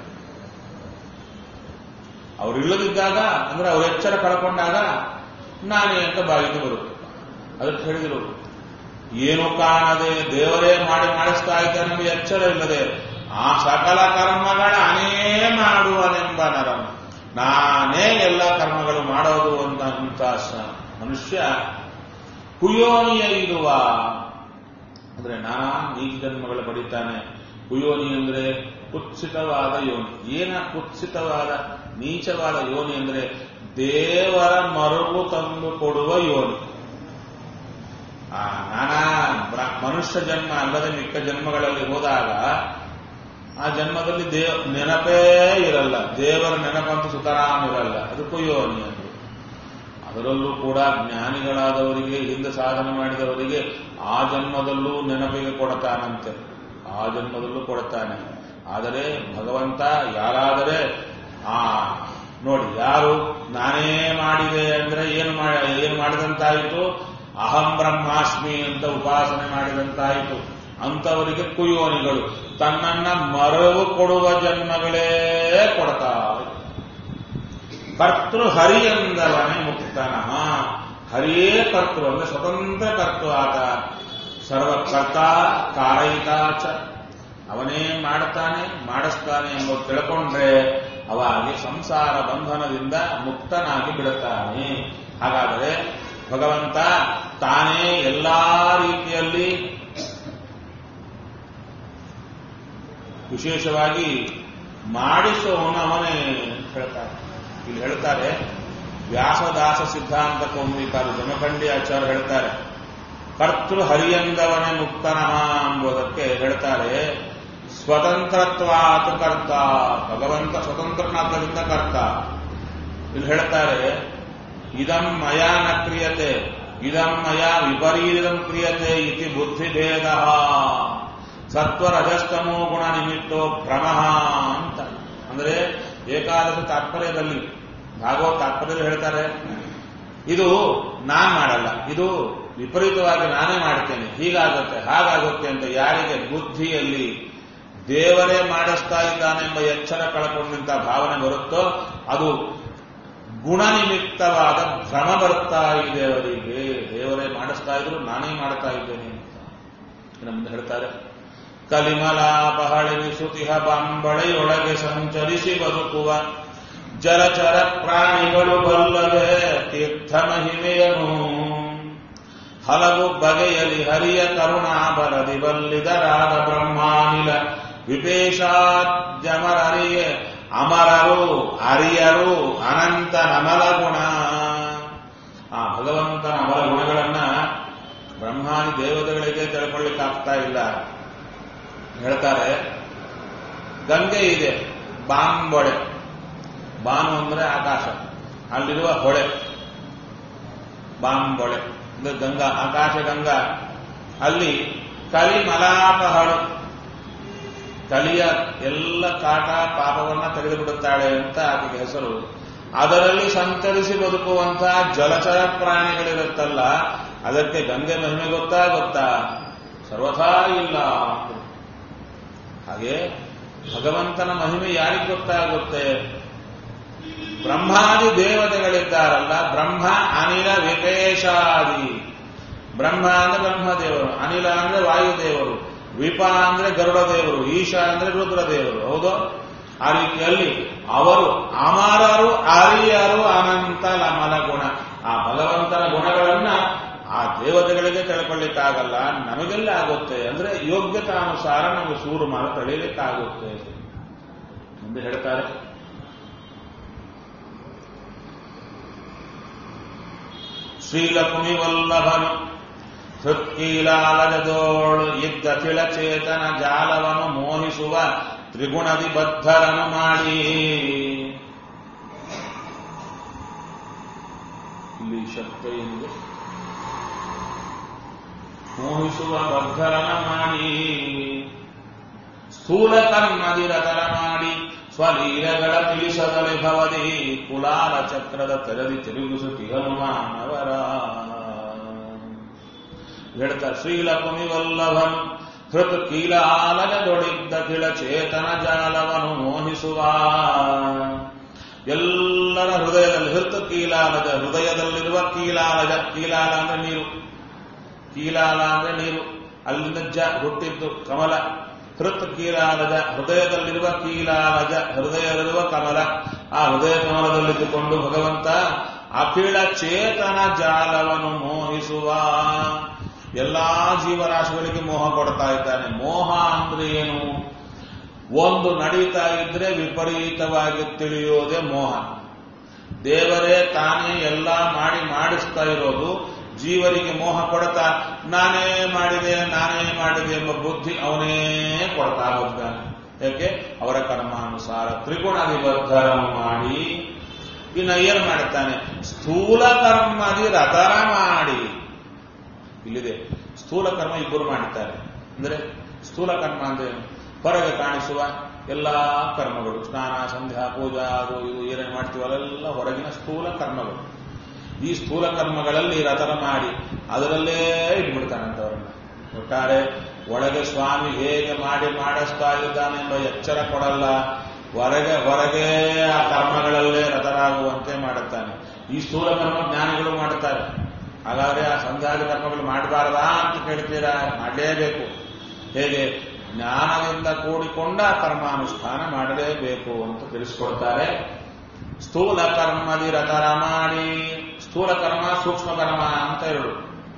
ಅವ್ರು ಇಲ್ಲದಿದ್ದಾಗ ಅಂದ್ರೆ ಅವ್ರ ಎಚ್ಚರ ಕಳ್ಕೊಂಡಾಗ ನಾನೇ ಅಂತ ಬಾಯಿಗೆ ಬರುತ್ತೆ ಅದಕ್ಕೆ ಹೇಳಿದ್ರು ಏನು ಕಾಣದೆ ದೇವರೇ ಮಾಡಿ ಮಾಡಿಸ್ತಾ ಇದ್ದ ನಮಗೆ ಎಚ್ಚರ ಇಲ್ಲದೆ ಆ ಸಕಲ ಕರ್ಮಗಳ ಅನೇ ಮಾಡುವನೆಂಬ ನರನು ನಾನೇ ಎಲ್ಲ ಕರ್ಮಗಳು ಮಾಡೋದು ಅಂತ ಅಂತ ಸ- ಮನುಷ್ಯ ಕುಯೋನಿಯ ಇರುವ ಅಂದ್ರೆ ನಾನಾ ನೀಚ ಜನ್ಮಗಳು ಪಡಿತಾನೆ ಕುಯೋನಿ ಅಂದ್ರೆ ಕುತ್ಸಿತವಾದ ಯೋನಿ ಏನ ಕುತ್ಸಿತವಾದ ನೀಚವಾದ ಯೋನಿ ಅಂದ್ರೆ ದೇವರ ಮರುಗು ತಂದು ಕೊಡುವ ಯೋನಿ ಆ ನಾನಾ ಬ್ರ- ಮನುಷ್ಯ ಜನ್ಮ ಅಲ್ಲದೆ ಮಿಕ್ಕ ಜನ್ಮಗಳಲ್ಲಿ ಹೋದಾಗ ಆ ಜನ್ಮದಲ್ಲಿ ದೇವ ನೆನಪೇ ಇರಲ್ಲ ದೇವರ ನೆನಪಂತೂ ಸುತರಾಮ್ ಇರಲ್ಲ ಅದಕ್ಕೂ ಯೋನಿ ಅಂದ್ರು ಅದರಲ್ಲೂ ಕೂಡ ಜ್ಞಾನಿಗಳಾದವರಿಗೆ ಹಿಂದೆ ಸಾಧನೆ ಮಾಡಿದವರಿಗೆ ಆ ಜನ್ಮದಲ್ಲೂ ನೆನಪಿಗೆ ಕೊಡ್ತಾನಂತೆ ಆ ಜನ್ಮದಲ್ಲೂ ಕೊಡ್ತಾನೆ ಆದರೆ ಭಗವಂತ ಯಾರಾದರೆ ಆ ನೋಡಿ ಯಾರು ನಾನೇ ಮಾಡಿದೆ ಅಂದ್ರೆ ಏನು ಮಾಡಿ ಏನು ಮಾಡಿದಂತಾಯಿತು ಅಹಂ ಬ್ರಹ್ಮಾಸ್ಮಿ ಅಂತ ಉಪಾಸನೆ ಮಾಡಿದಂತಾಯಿತು ಅಂಥವರಿಗೆ ಕುಯೋನಿಗಳು ತನ್ನನ್ನ ಮರವು ಕೊಡುವ ಜನ್ಮಗಳೇ ಕೊಡ್ತಾ ಇವೆ. ಕರ್ತೃ ಹರಿಯಂದವನೇ ಮುಕ್ತನಃ ಹರಿಯೇ ಕರ್ತೃ ಅಂದ್ರೆ ಸ್ವತಂತ್ರ ಕರ್ತೃ ಆತ ಸರ್ವಕರ್ತ ಕಾರಯಿತ ಚ ಅವನೇ ಮಾಡುತ್ತಾನೆ ಮಾಡಿಸ್ತಾನೆ ಎಂಬುದು ತಿಳ್ಕೊಂಡ್ರೆ ಅವಾಗಿ ಸಂಸಾರ ಬಂಧನದಿಂದ ಮುಕ್ತನಾಗಿ ಬಿಡುತ್ತಾನೆ ಹಾಗಾದರೆ ಭಗವಂತ ತಾನೇ ಎಲ್ಲಾ ರೀತಿಯಲ್ಲಿ ವಿಶೇಷವಾಗಿ ಮಾಡಿಸುವವನು ಅವನೇ ಅಂತ ಹೇಳ್ತಾರೆ ಇಲ್ಲಿ ಹೇಳ್ತಾರೆ ವ್ಯಾಸದಾಸ ಸಿದ್ಧಾಂತ ಕೌಮಿಕಾರು ಜಮಖಂಡಿ ಆಚಾರ್ಯ ಹೇಳ್ತಾರೆ ಕರ್ತೃ ಹರಿಯಂದವನೇ ಮುಕ್ತನಃ ಎಂಬುದಕ್ಕೆ ಹೇಳ್ತಾರೆ ಸ್ವತಂತ್ರತ್ವಾತ್ ಕರ್ತ ಭಗವಂತ ಸ್ವತಂತ್ರನಾದ್ದರಿಂದ ಕರ್ತ ಇಲ್ಲಿ ಹೇಳ್ತಾರೆ ಇದಂ ಮಯ ನ ಕ್ರಿಯತೆ ಇದಂ ಮಯ ವಿಪರೀತಂ ಕ್ರಿಯತೆ ಇತಿ ಬುದ್ಧಿಭೇದ ಸತ್ವರಜಸ್ತಮೋ ಗುಣ ನಿಮಿತ್ತೋ ಭ್ರಮಃ ಅಂತ ಅಂದ್ರೆ ಏಕಾದಶ ತಾತ್ಪರ್ಯದಲ್ಲಿ ಭಾಗವತ ತಾತ್ಪರ್ಯದಲ್ಲಿ ಹೇಳ್ತಾರೆ ಇದು ನಾನ್ ಮಾಡಲ್ಲ ಇದು ವಿಪರೀತವಾಗಿ ನಾನೇ ಮಾಡ್ತೇನೆ ಹೀಗಾಗುತ್ತೆ ಹಾಗಾಗುತ್ತೆ ಅಂತ ಯಾರಿಗೆ ಬುದ್ಧಿಯಲ್ಲಿ ದೇವರೇ ಮಾಡಿಸ್ತಾ ಇದ್ದಾನೆಂಬ ಎಚ್ಚರ ಕಳ್ಕೊಂಡಂತ ಭಾವನೆ ಬರುತ್ತೋ ಅದು ಗುಣನಿಮಿತ್ತವಾದ ಭ್ರಮ ಬರ್ತಾ ಇದೆ ಅವರಿಗೆ ದೇವರೇ ಮಾಡಿಸ್ತಾ ಇದ್ರು ನಾನೇ ಮಾಡ್ತಾ ಇದ್ದೇನೆ ಅಂತ ನಮ್ದು ಹೇಳ್ತಾರೆ ಕಲಿಮಲಾಪಹಳವಿ ಸುತಿಹ ಬಾಂಬಳೆಯೊಳಗೆ ಸಂಚರಿಸಿ ಬದುಕುವ ಜಲಚರ ಪ್ರಾಣಿಗಳು ಬಲ್ಲವೇ ತೀರ್ಥ ಮಹಿಮೆಯನು ಹಲವು ಬಗೆಯಲಿ ಹರಿಯ ಕರುಣಾಬಲದಿ ಬಲ್ಲಿದರಾದ ಬ್ರಹ್ಮಾನಿಲ ವಿಪೇಶಾದ್ಯಮರರಿಯೇ ಅಮರರು ಅರಿಯರು ಅನಂತ ನಮಲ ಗುಣ ಆ ಭಗವಂತನ ಅಮರ ಗುಣಗಳನ್ನ ಬ್ರಹ್ಮಾನಿ ದೇವತೆಗಳಿಗೆ ತಿಳ್ಕೊಳ್ಳಿಕ್ಕಾಗ್ತಾ ಇಲ್ಲ ಹೇಳ್ತಾರೆ ಗಂಗೆ ಇದೆ ಬಾಂಬೊಳೆ ಬಾನು ಅಂದ್ರೆ ಆಕಾಶ ಅಲ್ಲಿರುವ ಹೊಳೆ ಬಾಂಬೊಳೆ ಅಂದ್ರೆ ಗಂಗಾ ಆಕಾಶ ಗಂಗಾ ಅಲ್ಲಿ ಕಲಿ ಮಲಾಪಹಳು ಕಲಿಯ ಎಲ್ಲ ಕಾಟ ಪಾಪವನ್ನ ತೆಗೆದುಬಿಡುತ್ತಾಳೆ ಅಂತ ಆಕೆಗೆ ಹೆಸರು ಅದರಲ್ಲಿ ಸಂಚರಿಸಿ ಬದುಕುವಂತಹ ಜಲಚರ ಪ್ರಾಣಿಗಳಿರುತ್ತಲ್ಲ ಅದಕ್ಕೆ ಗಂಗೆ ಮಹಿಮೆ ಗೊತ್ತಾ ಗೊತ್ತಾ ಸರ್ವಥಾ ಇಲ್ಲ ಹಾಗೆ ಭಗವಂತನ ಮಹಿಮೆ ಯಾರಿಗೆ ಗೊತ್ತಾಗುತ್ತೆ ಬ್ರಹ್ಮಾದಿ ದೇವತೆಗಳಿದ್ದಾರಲ್ಲ ಬ್ರಹ್ಮ ಅನಿಲ ವಿಪೇಶಾದಿ ಬ್ರಹ್ಮ ಅಂದ್ರೆ ಬ್ರಹ್ಮದೇವರು ಅನಿಲ ಅಂದ್ರೆ ವಾಯುದೇವರು ವಿಪ ಅಂದ್ರೆ ಗರುಡ ದೇವರು ಈಶ ಅಂದ್ರೆ ರುದ್ರದೇವರು ಹೌದು ಆ ರೀತಿಯಲ್ಲಿ ಅವರು ಅಮರರು ಅರಿಯರು ಅನಂತ ಲಮಲ ಗುಣ ಆ ಭಗವಂತನ ಗುಣಗಳನ್ನ ಆ ದೇವತೆಗಳಿಗೆ ತಿಳ್ಕೊಳ್ಳಿಕ್ಕಾಗಲ್ಲ ನಮಗೆಲ್ಲ ಆಗುತ್ತೆ ಅಂದ್ರೆ ಯೋಗ್ಯತಾನುಸಾರ ನಮಗೆ ಸೂರು ಮಾರ ತಳೀಲಿಕ್ಕಾಗುತ್ತೆ ಮುಂದೆ ಹೇಳ್ತಾರೆ ಶ್ರೀಲಕ್ಷ್ಮಿ ವಲ್ಲಭನು ಹೃತ್ಕೀಲಾಲಜದೋಳು ಇದ್ದ ತಿಳಚೇತನ ಜಾಲವನ್ನು ಮೋಹಿಸುವ ತ್ರಿಗುಣದಿ ಬದ್ಧರನು ಮಾಡಿ ಇಲ್ಲಿ ಶಬ್ದ ಏನಿದೆ ಮೋಹಿಸುವ ಬದ್ಧರನ ಮಾಡಿ ಸ್ಥೂಲ ಕರ್ಮದಿ ರತರ ಮಾಡಿ ಸ್ವಲೀಲಗಳ ತಿಳಿಸದಲೆ ಭವದಿ ಕುಲಾಲ ಚಕ್ರದ ತೆರದಿ ತಿರುಗಿಸುತ್ತಿ ಹನುಮಾನವರ ಹೇಳ್ತಾರೆ ಶ್ರೀಲಕ್ಷ್ಮಿ ವಲ್ಲಭನು ಹೃತ್ ಕೀಲಾಲಜದೊಡಿದ್ದ ಕಿಳ ಚೇತನ ಜಾಲವನು ಮೋಹಿಸುವ ಎಲ್ಲರ ಹೃದಯದಲ್ಲಿ ಹೃತ್ ಕೀಲಾಲಜ ಹೃದಯದಲ್ಲಿರುವ ಕೀಲಾಲಜ ಕೀಲಾಲ ಅಂದ್ರೆ ನೀರು ಕೀಲಾಲ ಅಂದ್ರೆ ನೀರು ಅಲ್ಲಿಂದ ಜ ಹುಟ್ಟಿದ್ದು ಕಮಲ ಹೃತ್ ಕೀಲಾಲಜ ಹೃದಯದಲ್ಲಿರುವ ಕೀಲಾಲಜ ಹೃದಯದಲ್ಲಿರುವ ಕಮಲ ಆ ಹೃದಯ ಕಮಲದಲ್ಲಿದ್ದುಕೊಂಡು ಭಗವಂತ ಅಖಿಳ ಚೇತನ ಜಾಲವನ್ನು ಮೋಹಿಸುವ ಎಲ್ಲಾ ಜೀವರಾಶಿಗಳಿಗೆ ಮೋಹ ಕೊಡ್ತಾ ಇದ್ದಾನೆ ಮೋಹ ಅಂದ್ರೆ ಏನು ಒಂದು ನಡೀತಾ ಇದ್ರೆ ವಿಪರೀತವಾಗಿ ತಿಳಿಯೋದೇ ಮೋಹ ದೇವರೇ ತಾನೇ ಎಲ್ಲ ಮಾಡಿ ಮಾಡಿಸ್ತಾ ಇರೋದು ಜೀವರಿಗೆ ಮೋಹ ಕೊಡ್ತಾ ನಾನೇ ಮಾಡಿದೆ ನಾನೇ ಮಾಡಿದೆ ಎಂಬ ಬುದ್ಧಿ ಅವನೇ ಕೊಡ್ತಾ ಹೋಗ್ತಾನೆ ಯಾಕೆ ಅವರ ಕರ್ಮಾನುಸಾರ ತ್ರಿಗುಣ ವಿಬದ್ಧರನ್ನು ಮಾಡಿ ಇನ್ನು ಏನು ಮಾಡುತ್ತಾನೆ ಸ್ಥೂಲ ಕರ್ಮದಿ ರತರ ಮಾಡಿ ಇಲ್ಲಿದೆ ಸ್ಥೂಲ ಕರ್ಮ ಇಬ್ಬರು ಮಾಡುತ್ತಾರೆ ಅಂದ್ರೆ ಸ್ಥೂಲ ಕರ್ಮ ಅಂದ್ರೆ ಹೊರಗೆ ಕಾಣಿಸುವ ಎಲ್ಲಾ ಕರ್ಮಗಳು ಸ್ನಾನ ಸಂಧ್ಯಾ ಪೂಜಾ ಅದು ಇದು ಏನೇನು ಮಾಡ್ತೀವಲ್ಲ ಎಲ್ಲ ಹೊರಗಿನ ಸ್ಥೂಲ ಕರ್ಮಗಳು ಈ ಸ್ಥೂಲ ಕರ್ಮಗಳಲ್ಲಿ ರತರ ಮಾಡಿ ಅದರಲ್ಲೇ ಇಟ್ಬಿಡ್ತಾನಂತವರನ್ನ ಒಟ್ಟಾರೆ ಒಳಗೆ ಸ್ವಾಮಿ ಹೇಗೆ ಮಾಡಿ ಮಾಡಿಸ್ತಾ ಇದ್ದಾನೆಂಬ ಎಚ್ಚರ ಕೊಡಲ್ಲ ಹೊರಗೆ ಹೊರಗೆ ಆ ಕರ್ಮಗಳಲ್ಲೇ ರತರಾಗುವಂತೆ ಮಾಡುತ್ತಾನೆ ಈ ಸ್ಥೂಲ ಕರ್ಮ ಜ್ಞಾನಿಗಳು ಮಾಡುತ್ತಾರೆ ಹಾಗಾದ್ರೆ ಆ ಸಂಧ್ಯಾದಿ ಕರ್ಮಗಳು ಮಾಡಬಾರದಾ ಅಂತ ಕೇಳ್ತೀರಾ ಮಾಡಲೇಬೇಕು ಹೇಗೆ ಜ್ಞಾನದಿಂದ ಕೂಡಿಕೊಂಡ ಕರ್ಮಾನುಷ್ಠಾನ ಮಾಡಲೇಬೇಕು ಅಂತ ತಿಳಿಸ್ಕೊಡ್ತಾರೆ ಸ್ಥೂಲ ಕರ್ಮದಿ ರತರ ಮಾಡಿ ಸ್ಥೂಲ ಕರ್ಮ ಸೂಕ್ಷ್ಮ ಕರ್ಮ ಅಂತ ಎರಡು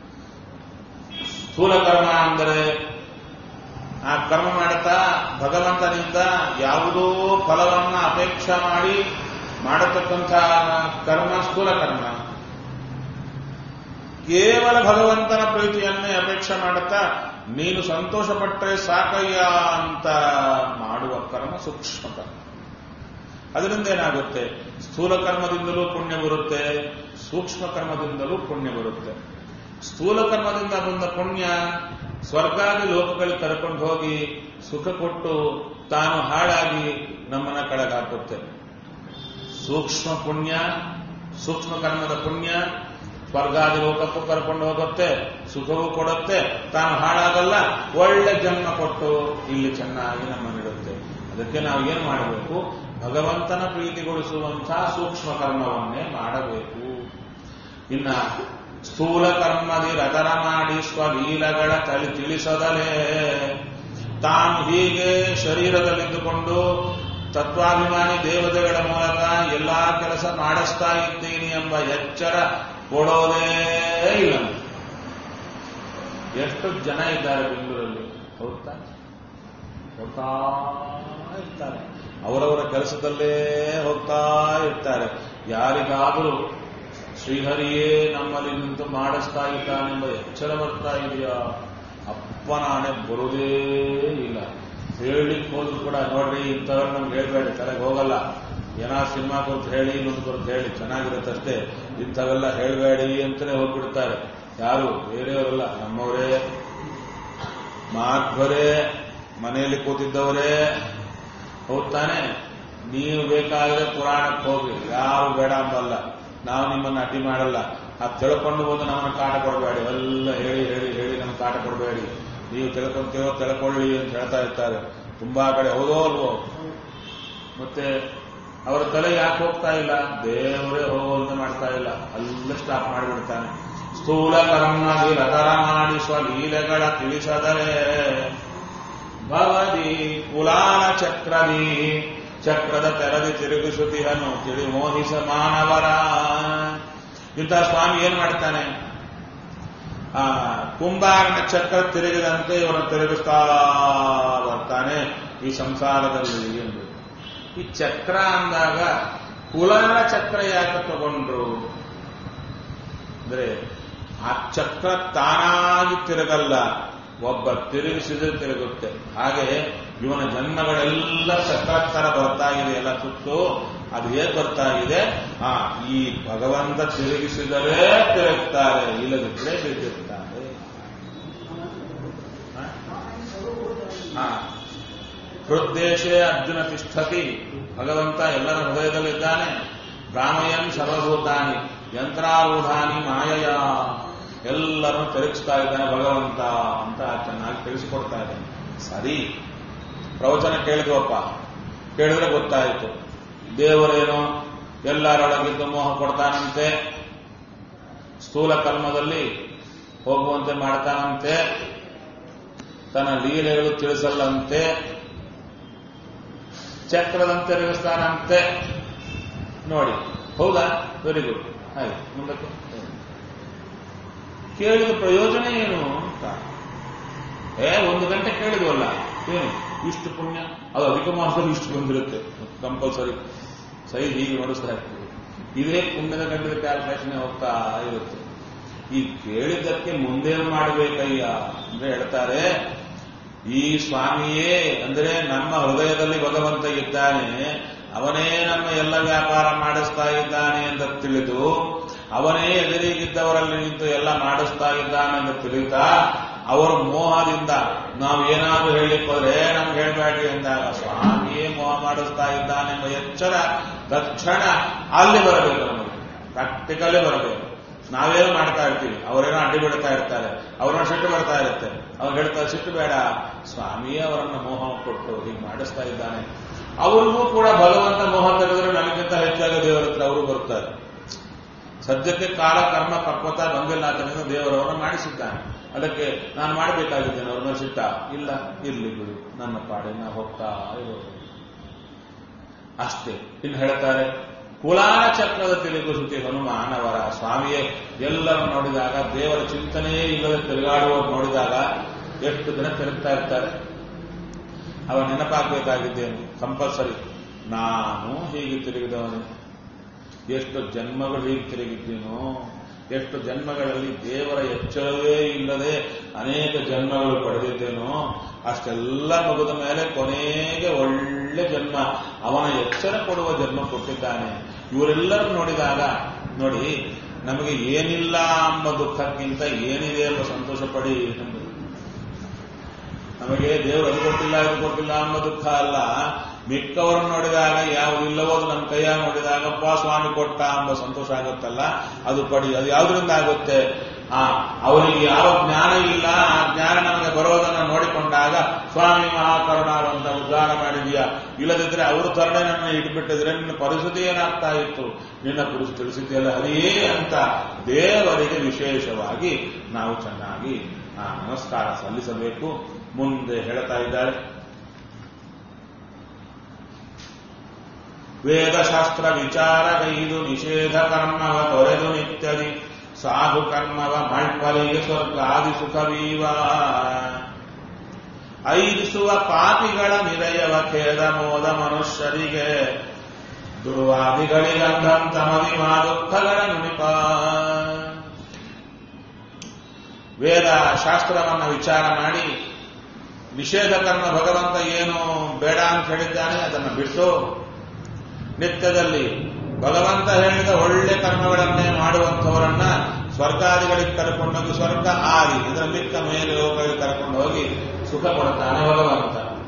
ಸ್ಥೂಲ ಕರ್ಮ ಅಂದರೆ ಆ ಕರ್ಮ ಮಾಡುತ್ತಾ ಭಗವಂತನಿಂದ ಯಾವುದೋ ಫಲವನ್ನ ಅಪೇಕ್ಷೆ ಮಾಡಿ ಮಾಡತಕ್ಕಂಥ ಕರ್ಮ ಸ್ಥೂಲ ಕರ್ಮ ಕೇವಲ ಭಗವಂತನ ಪ್ರೀತಿಯನ್ನೇ ಅಪೇಕ್ಷೆ ಮಾಡುತ್ತಾ ನೀನು ಸಂತೋಷಪಟ್ಟರೆ ಸಾಕಯ್ಯ ಅಂತ ಮಾಡುವ ಕರ್ಮ ಸೂಕ್ಷ್ಮ ಕರ್ಮ ಅದರಿಂದ ಏನಾಗುತ್ತೆ ಸ್ಥೂಲ ಕರ್ಮದಿಂದಲೂ ಪುಣ್ಯ ಬರುತ್ತೆ ಸೂಕ್ಷ್ಮ ಕರ್ಮದಿಂದಲೂ ಪುಣ್ಯ ಬರುತ್ತೆ ಸ್ಥೂಲ ಕರ್ಮದಿಂದ ಬಂದ ಪುಣ್ಯ ಸ್ವರ್ಗಾದಿ ಲೋಕಗಳಿಗೆ ಕರ್ಕೊಂಡು ಹೋಗಿ ಸುಖ ಕೊಟ್ಟು ತಾನು ಹಾಳಾಗಿ ನಮ್ಮನ್ನ ಕೆಳಗಾಕುತ್ತೆ ಸೂಕ್ಷ್ಮ ಪುಣ್ಯ ಸೂಕ್ಷ್ಮ ಕರ್ಮದ ಪುಣ್ಯ ಸ್ವರ್ಗಾದಿ ಲೋಕಕ್ಕೂ ಕರ್ಕೊಂಡು ಹೋಗುತ್ತೆ ಸುಖವೂ ಕೊಡುತ್ತೆ ತಾನು ಹಾಳಾಗಲ್ಲ ಒಳ್ಳೆ ಜನ್ಮ ಕೊಟ್ಟು ಇಲ್ಲಿ ಚೆನ್ನಾಗಿ ನಮ್ಮನ್ನಿಡುತ್ತೆ ಅದಕ್ಕೆ ನಾವು ಏನು ಮಾಡಬೇಕು ಭಗವಂತನ ಪ್ರೀತಿಗೊಳಿಸುವಂತಹ ಸೂಕ್ಷ್ಮ ಕರ್ಮವನ್ನೇ ಮಾಡಬೇಕು ಇನ್ನ ಸ್ಥೂಲ ಕರ್ಮದಿ ರತನ ಮಾಡಿ ಸ್ವಲೀಲಗಳ ತಳಿ ತಿಳಿಸದಲೇ ತಾನು ಹೀಗೆ ಶರೀರದಲ್ಲಿದ್ದುಕೊಂಡು ತತ್ವಾಭಿಮಾನಿ ದೇವತೆಗಳ ಮೂಲಕ ಎಲ್ಲಾ ಕೆಲಸ ಮಾಡಿಸ್ತಾ ಇದ್ದೀನಿ ಎಂಬ ಎಚ್ಚರ ಕೊಡೋದೇ ಇಲ್ಲ ಎಷ್ಟು ಜನ ಇದ್ದಾರೆ ಬೆಂಗಳೂರಲ್ಲಿ ಹೌದಾ ಹೋಗ್ತಾ ಇರ್ತಾರೆ ಅವರವರ ಕೆಲಸದಲ್ಲೇ ಹೋಗ್ತಾ ಇರ್ತಾರೆ ಯಾರಿಗಾದರೂ ಶ್ರೀಹರಿಯೇ ನಮ್ಮಲ್ಲಿ ನಿಂತು ಮಾಡಿಸ್ತಾ ಇದ್ದಾನೆಂಬ ಎಚ್ಚರ ಬರ್ತಾ ಇದೆಯಾ ಅಪ್ಪನ ಹಣೆ ಬರುವುದೇ ಇಲ್ಲ ಹೇಳಿಕ್ ಹೋದ್ರು ಕೂಡ ನೋಡ್ರಿ ಇಂಥವ್ರು ನಮ್ಗೆ ಹೇಳ್ಬೇಡಿ ತಲೆಗೆ ಹೋಗಲ್ಲ ಏನಾ ಸಿನಿಮಾ ಕುರಿತು ಹೇಳಿ ಇನ್ನೊಂದು ಕುರಿತು ಹೇಳಿ ಚೆನ್ನಾಗಿರುತ್ತಷ್ಟೇ ಇಂಥವೆಲ್ಲ ಹೇಳಬೇಡಿ ಅಂತಲೇ ಹೋಗ್ಬಿಡ್ತಾರೆ ಯಾರು ಬೇರೆಯವರಲ್ಲ ನಮ್ಮವರೇ ಮಾಧ್ವರೇ ಮನೆಯಲ್ಲಿ ಕೂತಿದ್ದವರೇ ಹೋಗ್ತಾನೆ ನೀವು ಬೇಕಾದರೆ ಪುರಾಣಕ್ಕೆ ಹೋಗಿ ಯಾರು ಬೇಡ ಅಂಬಲ್ಲ ನಾವು ನಿಮ್ಮನ್ನು ಅಡ್ಡಿ ಮಾಡಲ್ಲ ಅದು ತಿಳ್ಕೊಂಡು ಬಂದು ನಮ್ಮನ್ನು ಕಾಟ ಕೊಡಬೇಡಿ ಎಲ್ಲ ಹೇಳಿ ಹೇಳಿ ಹೇಳಿ ನಮ್ಗೆ ಕಾಟ ಕೊಡಬೇಡಿ ನೀವು ತಿಳ್ಕೊಂತೀವೋ ತಿಳ್ಕೊಳ್ಳಿ ಅಂತ ಹೇಳ್ತಾ ಇರ್ತಾರೆ ತುಂಬಾ ಕಡೆ ಹೌದೋ ಅಲ್ವೋ ಮತ್ತೆ ಅವರ ತಲೆ ಯಾಕೆ ಹೋಗ್ತಾ ಇಲ್ಲ ದೇವರೇ ಹೋಗುವಂತ ಮಾಡ್ತಾ ಇಲ್ಲ ಅಲ್ಲ ಸ್ಟಾಪ್ ಮಾಡಿಬಿಡ್ತಾನೆ ಸ್ಥೂಲ ಕರ್ಮದಿ ರತರ ಮಾಡಿಸುವ ಲೀಲೆಗಳ ತಿಳಿಸದರೆ ಭವದಿ ಕುಲಾಲ ಚಕ್ರದಿ ಚಕ್ರದ ತೆರದಿ ತಿರುಗಿಸುತ್ತಿಹನು ತಿಳಿ ಮೋಹಿಸ ಮಾನವರ ಇಂಥ ಸ್ವಾಮಿ ಏನ್ ಮಾಡ್ತಾನೆ ಆ ಕುಂಬಾರನ ಚಕ್ರ ತಿರುಗಿದಂತೆ ಇವರನ್ನು ತಿರುಗಿಸ್ತಾ ಬರ್ತಾನೆ ಈ ಸಂಸಾರದಲ್ಲಿ ಎಂದು ಈ ಚಕ್ರ ಅಂದಾಗ ಕುಲಾಲ ಚಕ್ರ ಯಾಕೆ ತಗೊಂಡ್ರು ಅಂದ್ರೆ ಆ ಚಕ್ರ ತಾನಾಗಿ ತಿರುಗಲ್ಲ ಒಬ್ಬ ತಿರುಗಿಸಿದ್ರೆ ತಿರುಗುತ್ತೆ ಹಾಗೆ ಇವನ ಜನ್ಮಗಳೆಲ್ಲ ಚಕ್ರ ತರ ಬರ್ತಾ ಇದೆ ಎಲ್ಲ ಸುತ್ತು ಅದು ಹೇಗೆ ಬರ್ತಾ ಇದೆ ಆ ಈ ಭಗವಂತ ತಿರುಗಿಸಿದರೆ ತಿರುಗ್ತಾರೆ ಇಲ್ಲದಿದ್ರೆ ಬಿದ್ದಿರ್ತಾರೆ ಹಾ ಹೃದ್ದೇಶೇ ಅರ್ಜುನ ತಿಷ್ಠತಿ ಭಗವಂತ ಎಲ್ಲರ ಹೃದಯದಲ್ಲಿದ್ದಾನೆ ಭ್ರಾಮಯನ್ ಸರ್ವಭೂತಾನಿ ಯಂತ್ರಾರೂಢಾನಿ ಮಾಯಯ ಎಲ್ಲರನ್ನು ತಿರುಗಿಸ್ತಾ ಇದ್ದಾನೆ ಭಗವಂತ ಅಂತ ಚೆನ್ನಾಗಿ ತಿಳಿಸಿಕೊಡ್ತಾ ಇದ್ದಾನೆ ಸರಿ ಪ್ರವಚನ ಕೇಳಿದ್ವಪ್ಪ ಕೇಳಿದ್ರೆ ಗೊತ್ತಾಯಿತು ದೇವರೇನು ಎಲ್ಲರೊಳಗಿದ್ದು ಮೋಹ ಕೊಡ್ತಾನಂತೆ ಸ್ಥೂಲ ಕರ್ಮದಲ್ಲಿ ಹೋಗುವಂತೆ ಮಾಡ್ತಾನಂತೆ ತನ್ನ ಲೀಲೆಗಳು ತಿಳಿಸಲ್ಲಂತೆ ಚಕ್ರದಂತೆ ತಿರುಗಿಸ್ತಾನಂತೆ ನೋಡಿ ಹೌದಾ ವೆರಿ ಗುಡ್ ಹಾಗೆ ಮುಂದಕ್ಕೆ ಕೇಳಿದ ಪ್ರಯೋಜನ ಏನು ಅಂತ ಏ ಒಂದು ಗಂಟೆ ಕೇಳಿದ್ವಲ್ಲ ಏನು ಇಷ್ಟು ಪುಣ್ಯ ಅದು ಅಧಿಕ ಮಾಸದಲ್ಲಿ ಇಷ್ಟು ಬಂದಿರುತ್ತೆ ಕಂಪಲ್ಸರಿ ಸೈ ಹೀಗೆ ನಡೆಸ್ತಾ ಇರ್ತೀವಿ ಇದೇ ಪುಣ್ಯದ ಗಂಟದ ಕ್ಯಾಲ್ಕುಲೇಷನ್ ಹೋಗ್ತಾ ಇರುತ್ತೆ ಈ ಕೇಳಿದ್ದಕ್ಕೆ ಮುಂದೇನು ಮಾಡಬೇಕಯ್ಯ ಅಂದ್ರೆ ಹೇಳ್ತಾರೆ ಈ ಸ್ವಾಮಿಯೇ ಅಂದ್ರೆ ನಮ್ಮ ಹೃದಯದಲ್ಲಿ ಭಗವಂತ ಇದ್ದಾನೆ ಅವನೇ ನಮ್ಮ ಎಲ್ಲ ವ್ಯಾಪಾರ ಮಾಡಿಸ್ತಾ ಇದ್ದಾನೆ ಅಂತ ತಿಳಿದು ಅವನೇ ಎದುರಿಗಿದ್ದವರಲ್ಲಿ ನಿಂತು ಎಲ್ಲ ಮಾಡಿಸ್ತಾ ಇದ್ದಾನೆ ಅಂತ ತಿಳಿತಾ ಅವರ ಮೋಹದಿಂದ ನಾವು ಏನಾದ್ರೂ ಹೇಳಿಕ್ ಹೋದ್ರೆ ನಮ್ಗೆ ಹೇಳ್ಬೇಡ್ರಿ ಅಂದಾಗ ಸ್ವಾಮಿಯೇ ಮೋಹ ಮಾಡಿಸ್ತಾ ಇದ್ದಾನೆ ಎಂಬ ಎಚ್ಚರ ತಕ್ಷಣ ಅಲ್ಲಿ ಬರಬೇಕು ನಮಗೆ ಪ್ರಾಕ್ಟಿಕಲ್ಲೇ ಬರಬೇಕು ನಾವೇನೋ ಮಾಡ್ತಾ ಇರ್ತೀವಿ ಅವರೇನೋ ಅಡ್ಡಿ ಬಿಡ್ತಾ ಇರ್ತಾರೆ ಅವ್ರನ್ನ ಸಿಟ್ಟು ಬರ್ತಾ ಇರುತ್ತೆ ಅವ್ರು ಹೇಳ್ತಾರೆ ಸಿಟ್ಟು ಬೇಡ ಸ್ವಾಮಿಯೇ ಅವರನ್ನ ಮೋಹ ಕೊಟ್ಟು ಹೀಗೆ ಮಾಡಿಸ್ತಾ ಇದ್ದಾನೆ ಅವ್ರಿಗೂ ಕೂಡ ಭಗವಂತ ಮೋಹ ತೆಗೆದ್ರೆ ನನಗಿಂತ ಹೆಚ್ಚಾಗಿ ದೇವರ ಹತ್ರ ಅವರು ಬರ್ತಾರೆ ಸದ್ಯಕ್ಕೆ ಕಾಲ ಕರ್ಮ ಪಕ್ವತ ಬಂದಿಲ್ಲ ಅಂತ ದೇವರವರನ್ನು ಮಾಡಿಸಿದ್ದಾನೆ ಅದಕ್ಕೆ ನಾನು ಮಾಡಬೇಕಾಗಿದ್ದೇನೆ ಅವ್ರ ಮೇಲೆ ಸಿಟ್ಟ ಇಲ್ಲ ಇರ್ಲಿ ಬಿಡು ನನ್ನ ಪಾಡೆ ನಾ ಹೋಗ್ತಾ ಇರೋದು ಅಷ್ಟೇ ಇನ್ನು ಹೇಳ್ತಾರೆ ಕುಲಾಲ ಚಕ್ರದ ತಿರುಗಿಸುತ್ತಿ ಹನುಮಾನವರ ಸ್ವಾಮಿಯೇ ಎಲ್ಲರೂ ನೋಡಿದಾಗ ದೇವರ ಚಿಂತನೆಯೇ ಇಲ್ಲದೆ ತಿರುಗಾಡುವವರು ನೋಡಿದಾಗ ಎಷ್ಟು ದಿನ ತಿರುಗ್ತಾ ಇರ್ತಾರೆ ಅವ ನೆನಪಾಗಬೇಕಾಗಿದ್ದೇನು ಕಂಪಲ್ಸರಿ ನಾನು ಹೀಗೆ ತಿರುಗಿದವನು ಎಷ್ಟು ಜನ್ಮಗಳು ಹೀಗೆ ತಿರುಗಿದ್ದೀನೋ ಎಷ್ಟು ಜನ್ಮಗಳಲ್ಲಿ ದೇವರ ಎಚ್ಚರವೇ ಇಲ್ಲದೆ ಅನೇಕ ಜನ್ಮಗಳು ಪಡೆದಿದ್ದೇನೋ ಅಷ್ಟೆಲ್ಲ ಮುಗಿದ ಮೇಲೆ ಕೊನೆಗೆ ಒಳ್ಳೆ ಜನ್ಮ ಅವನ ಎಚ್ಚರ ಕೊಡುವ ಜನ್ಮ ಕೊಟ್ಟಿದ್ದಾನೆ ಇವರೆಲ್ಲರೂ ನೋಡಿದಾಗ ನೋಡಿ ನಮಗೆ ಏನಿಲ್ಲ ಎಂಬ ದುಃಖಕ್ಕಿಂತ ಏನಿದೆ ಎಂಬ ಸಂತೋಷ ಪಡಿ ಎಂಬುದು ನಮಗೆ ದೇವರು ಅದು ಕೊಟ್ಟಿಲ್ಲ ಇದು ಕೊಟ್ಟಿಲ್ಲ ಎಂಬ ದುಃಖ ಅಲ್ಲ ಮಿಕ್ಕವರನ್ನು ನೋಡಿದಾಗ ಯಾವುದಿಲ್ಲವೋ ಅದು ನಮ್ಮ ಕೈಯ ನೋಡಿದಾಗಪ್ಪ ಸ್ವಾಮಿ ಕೊಟ್ಟ ಎಂಬ ಸಂತೋಷ ಆಗುತ್ತಲ್ಲ ಅದು ಪಡಿ ಅದು ಯಾವುದರಿಂದ ಆಗುತ್ತೆ ಆ ಅವರಿಗೆ ಯಾವ ಜ್ಞಾನ ಇಲ್ಲ ಆ ಜ್ಞಾನ ನಮಗೆ ಬರೋದನ್ನು ನೋಡಿಕೊಂಡಾಗ ಸ್ವಾಮಿ ಮಹಾಕರುಣಾವಂತ ಉದ್ಧಾರ ಮಾಡಿದೀಯಾ ಇಲ್ಲದಿದ್ರೆ ಅವರು ತರಣೆ ನನ್ನ ಇಟ್ಬಿಟ್ಟಿದ್ರೆ ನಿನ್ನ ಪರಿಸ್ಥಿತಿ ಏನಾಗ್ತಾ ಇತ್ತು ನಿನ್ನ ಪರಿಸ್ಥಿತಿ ತಿಳಿಸಿದೆಯಲ್ಲ ಹರಿಯೇ ಅಂತ ದೇವರಿಗೆ ವಿಶೇಷವಾಗಿ ನಾವು ಚೆನ್ನಾಗಿ ಆ ನಮಸ್ಕಾರ ಸಲ್ಲಿಸಬೇಕು ಮುಂದೆ ಹೇಳ್ತಾ ಇದ್ದಾರೆ ವೇದಶಾಸ್ತ್ರ ವಿಚಾರಗೈದು ನಿಷೇಧ ಕರ್ಮವ ತೊರೆದು ನಿತ್ಯದಿ ಸಾಧು ಕರ್ಮವ ಮಳ್ಪಲಿಗೆ ಸ್ವರ್ಗ ಆದಿ ಸುಖವೀವ ಐದಿಸುವ ಪಾಪಿಗಳ ನಿರಯವ ಖೇದ ಮೋದ ಮನುಷ್ಯರಿಗೆ ದುರ್ವಾದಿಗಳಿಗಂಧಂತಮದಿ ಮಾ ದುಃಖಗಳ ನುಣಿಪ ವೇದ ಶಾಸ್ತ್ರವನ್ನ ವಿಚಾರ ಮಾಡಿ ನಿಷೇಧ ಕರ್ಮ ಭಗವಂತ ಏನು ಬೇಡ ಅಂತ ಹೇಳಿದ್ದಾನೆ ಅದನ್ನು ಬಿಟ್ಟು ನಿತ್ಯದಲ್ಲಿ ಭಗವಂತ ಹೇಳಿದ ಒಳ್ಳೆ ಕರ್ಮಗಳನ್ನೇ ಮಾಡುವಂಥವರನ್ನ ಸ್ವರ್ಗಾದಿಗಳಿಗೆ ಕರ್ಕೊಂಡೋಗಿ ಸ್ವರ್ಗ ಆದಿ ಇದರ ಮಿಕ್ಕ ಮೇಲೆ ಲೋಕಗಳಿಗೆ ಕರ್ಕೊಂಡು ಹೋಗಿ ಸುಖ ಕೊಡ್ತಾನೆ ಭಗವಂತ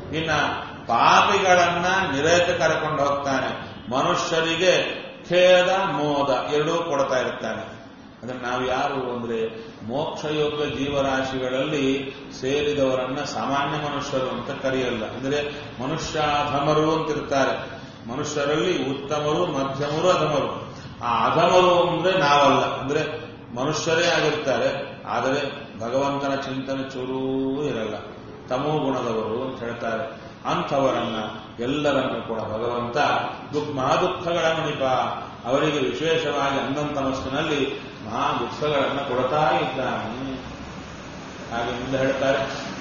ಇನ್ನ ಪಾಪಿಗಳನ್ನ ನಿರೇತ ಕರ್ಕೊಂಡು ಹೋಗ್ತಾನೆ ಮನುಷ್ಯರಿಗೆ ಖೇದ ಮೋದ ಎರಡೂ ಕೊಡ್ತಾ ಇರ್ತಾನೆ ಅದನ್ನ ನಾವು ಯಾರು ಅಂದ್ರೆ ಮೋಕ್ಷಯೋಗ್ಯ ಜೀವರಾಶಿಗಳಲ್ಲಿ ಸೇರಿದವರನ್ನ ಸಾಮಾನ್ಯ ಮನುಷ್ಯರು ಅಂತ ಕರೆಯಲ್ಲ ಅಂದ್ರೆ ಮನುಷ್ಯಾಧಮರು ಅಂತಿರ್ತಾರೆ ಮನುಷ್ಯರಲ್ಲಿ ಉತ್ತಮರು ಮಧ್ಯಮರು ಅಧಮರು ಆ ಅಧಮರು ಅಂದ್ರೆ ನಾವಲ್ಲ ಅಂದ್ರೆ ಮನುಷ್ಯರೇ ಆಗಿರ್ತಾರೆ ಆದರೆ ಭಗವಂತನ ಚಿಂತನೆ ಚೂರೂ ಇರಲ್ಲ ತಮೋ ಗುಣದವರು ಅಂತ ಹೇಳ್ತಾರೆ ಅಂಥವರನ್ನ ಎಲ್ಲರನ್ನು ಕೂಡ ಭಗವಂತ ದುಃಖ ಮಹಾದುಃಖಗಳ ಮಣಿಪ ಅವರಿಗೆ ವಿಶೇಷವಾಗಿ ಅಂದಂತ ಮನಸ್ಸಿನಲ್ಲಿ ಮಹಾ ದುಃಖಗಳನ್ನು ಕೊಡ್ತಾ ಇದ್ದಾನೆ ಹಾಗೆ ಮುಂದೆ ಹೇಳ್ತಾರೆ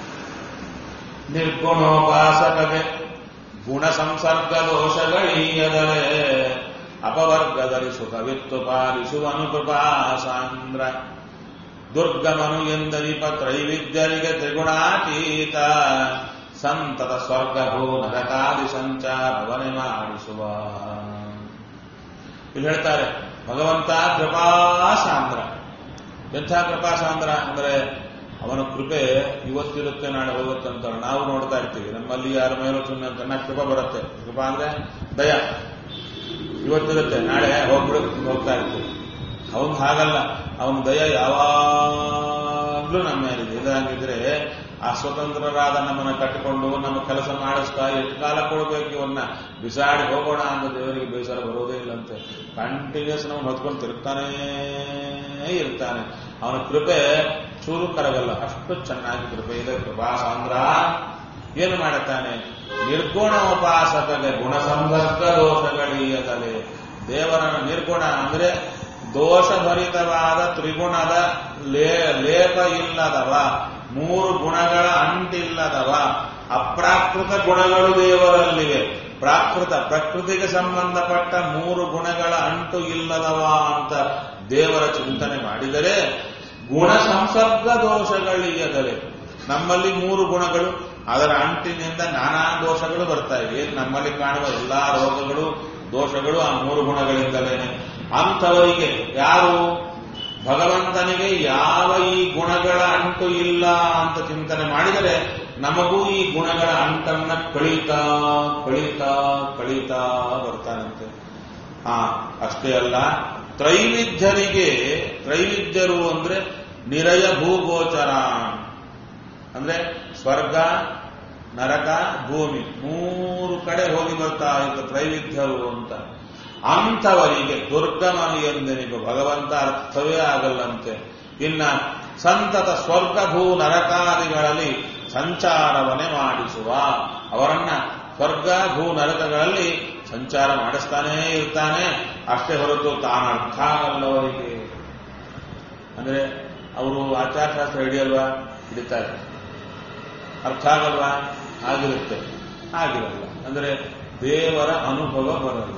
ನಿರ್ಗುಣೋಪಾಸಕಗೆ ಗುಣ ಸಂಸರ್ಗ ದೋಷಗಳೀಯದರೆ ಅಪವರ್ಗದಲ್ಲಿ ಸುಖವಿತ್ತು ಪಾಲಿಸುವನು ಕೃಪಾ ಸಾಂದ್ರ ದುರ್ಗಮನು ಎಂದರಿಪ ತ್ರೈವಿದ್ಯರಿಗೆ ತ್ರಿಗುಣಾತೀತ ಸಂತತ ಸ್ವರ್ಗ ಭೂ ನರಕಾದಿ ಸಂಚಾರವನೆ ಮಾಡಿಸುವ ಇಲ್ಲಿ ಹೇಳ್ತಾರೆ ಭಗವಂತ ಕೃಪಾಸಾಂದ್ರ ಎಂಥ ಕೃಪಾಸಾಂದ್ರ ಅಂದ್ರೆ ಅವನ ಕೃಪೆ ಇವತ್ತಿರುತ್ತೆ ನಾಳೆ ಹೋಗುತ್ತಂತ ನಾವು ನೋಡ್ತಾ ಇರ್ತೀವಿ ನಮ್ಮಲ್ಲಿ ಯಾರ ಮೇಲೂ ಸುಮ್ಮನೆ ಚೆನ್ನಾಗಿ ಕೃಪಾ ಬರುತ್ತೆ ಕೃಪಾ ಅಂದ್ರೆ ದಯ ಇವತ್ತಿರುತ್ತೆ ನಾಳೆ ಹೋಗ್ಬಿಡು ಹೋಗ್ತಾ ಇರ್ತೀವಿ ಅವನ್ ಹಾಗಲ್ಲ ಅವನ ದಯ ಯಾವಾಗ್ಲೂ ನಮ್ಮ ಮೇಲಿದೆ ಇದಾಗಿದ್ರೆ ಆ ಸ್ವತಂತ್ರರಾದ ನಮ್ಮನ್ನ ಕಟ್ಟಿಕೊಂಡು ನಮ್ಮ ಕೆಲಸ ಮಾಡಿಸ್ತಾ ಎಷ್ಟು ಕಾಲ ಕೊಡ್ಬೇಕು ಇವನ್ನ ಬಿಸಾಡಿ ಹೋಗೋಣ ಅಂತ ದೇವರಿಗೆ ಬೇಸರ ಬರೋದೇ ಇಲ್ಲಂತೆ ಕಂಟಿನ್ಯೂಸ್ ನಾವು ಹೊತ್ಕೊಂಡು ತಿರುಗ್ತಾನೇ ಇರ್ತಾನೆ ಅವನ ಕೃಪೆ ಚೂರು ಕರಗಲ್ಲ ಅಷ್ಟು ಚೆನ್ನಾಗಿ ಕೃಪೆ ಇದೆ ಕೃಪಾ ಸಾಂದ್ರ ಏನು ಮಾಡುತ್ತಾನೆ ನಿರ್ಗುಣೋಪಾಸಕಗೆ ಗುಣ ಸಂಸರ್ಗ ದೋಷಗಳೀಯತಲೆ ದೇವರನ್ನು ನಿರ್ಗುಣ ಅಂದ್ರೆ ದೋಷಭರಿತವಾದ ತ್ರಿಗುಣದ ಲೇ ಲೇಪ ಇಲ್ಲದವ ಮೂರು ಗುಣಗಳ ಅಂಟಿಲ್ಲದವ ಅಪ್ರಾಕೃತ ಗುಣಗಳು ದೇವರಲ್ಲಿವೆ ಪ್ರಾಕೃತ ಪ್ರಕೃತಿಗೆ ಸಂಬಂಧಪಟ್ಟ ಮೂರು ಗುಣಗಳ ಅಂಟು ಇಲ್ಲದವ ಅಂತ ದೇವರ ಚಿಂತನೆ ಮಾಡಿದರೆ ಗುಣ ಸಂಸರ್ಗ ದೋಷಗಳಿಯದಲೆ ನಮ್ಮಲ್ಲಿ ಮೂರು ಗುಣಗಳು ಅದರ ಅಂಟಿನಿಂದ ನಾನಾ ದೋಷಗಳು ಬರ್ತಾ ಇವೆ ನಮ್ಮಲ್ಲಿ ಕಾಣುವ ಎಲ್ಲಾ ರೋಗಗಳು ದೋಷಗಳು ಆ ಮೂರು ಗುಣಗಳಿಂದಲೇನೆ ಅಂಥವರಿಗೆ ಯಾರು ಭಗವಂತನಿಗೆ ಯಾವ ಈ ಗುಣಗಳ ಅಂಟು ಇಲ್ಲ ಅಂತ ಚಿಂತನೆ ಮಾಡಿದರೆ ನಮಗೂ ಈ ಗುಣಗಳ ಅಂಟನ್ನ ಕಳೀತಾ ಕಳೀತಾ ಕಳೀತಾ ಬರ್ತಾನಂತೆ ಹಾ ಅಷ್ಟೇ ಅಲ್ಲ ತ್ರೈವಿಧ್ಯರಿಗೆ ತ್ರೈವಿದ್ಯರು ಅಂದ್ರೆ ನಿರಯ ಭೂಗೋಚರ ಅಂದ್ರೆ ಸ್ವರ್ಗ ನರಕ ಭೂಮಿ ಮೂರು ಕಡೆ ಹೋಗಿ ಬರ್ತಾ ಇದ್ದ ತ್ರೈವಿಧ್ಯರು ಅಂತ ಅಂಥವರಿಗೆ ದುರ್ಗಮನು ಎಂದೆನಿಗೂ ಭಗವಂತ ಅರ್ಥವೇ ಆಗಲ್ಲಂತೆ ಇನ್ನ ಸಂತತ ಸ್ವರ್ಗ ಭೂ ನರಕಾದಿಗಳಲ್ಲಿ ಸಂಚಾರವನ್ನೇ ಮಾಡಿಸುವ ಅವರನ್ನ ಸ್ವರ್ಗ ಭೂ ನರಕಗಳಲ್ಲಿ ಸಂಚಾರ ಮಾಡಿಸ್ತಾನೇ ಇರ್ತಾನೆ ಅಷ್ಟೇ ಹೊರತು ತಾನು ಅರ್ಥ ಆಗಲ್ಲವರಿಗೆ ಅಂದ್ರೆ ಅವರು ಆಚಾರಶಾಸ್ತ್ರ ಹಿಡಿಯಲ್ವಾ ಹಿಡಿತಾರೆ ಅರ್ಥ ಆಗಲ್ವಾ ಆಗಿರುತ್ತೆ ಆಗಿರಲ್ಲ ಅಂದ್ರೆ ದೇವರ ಅನುಭವ ಬರಲ್ಲ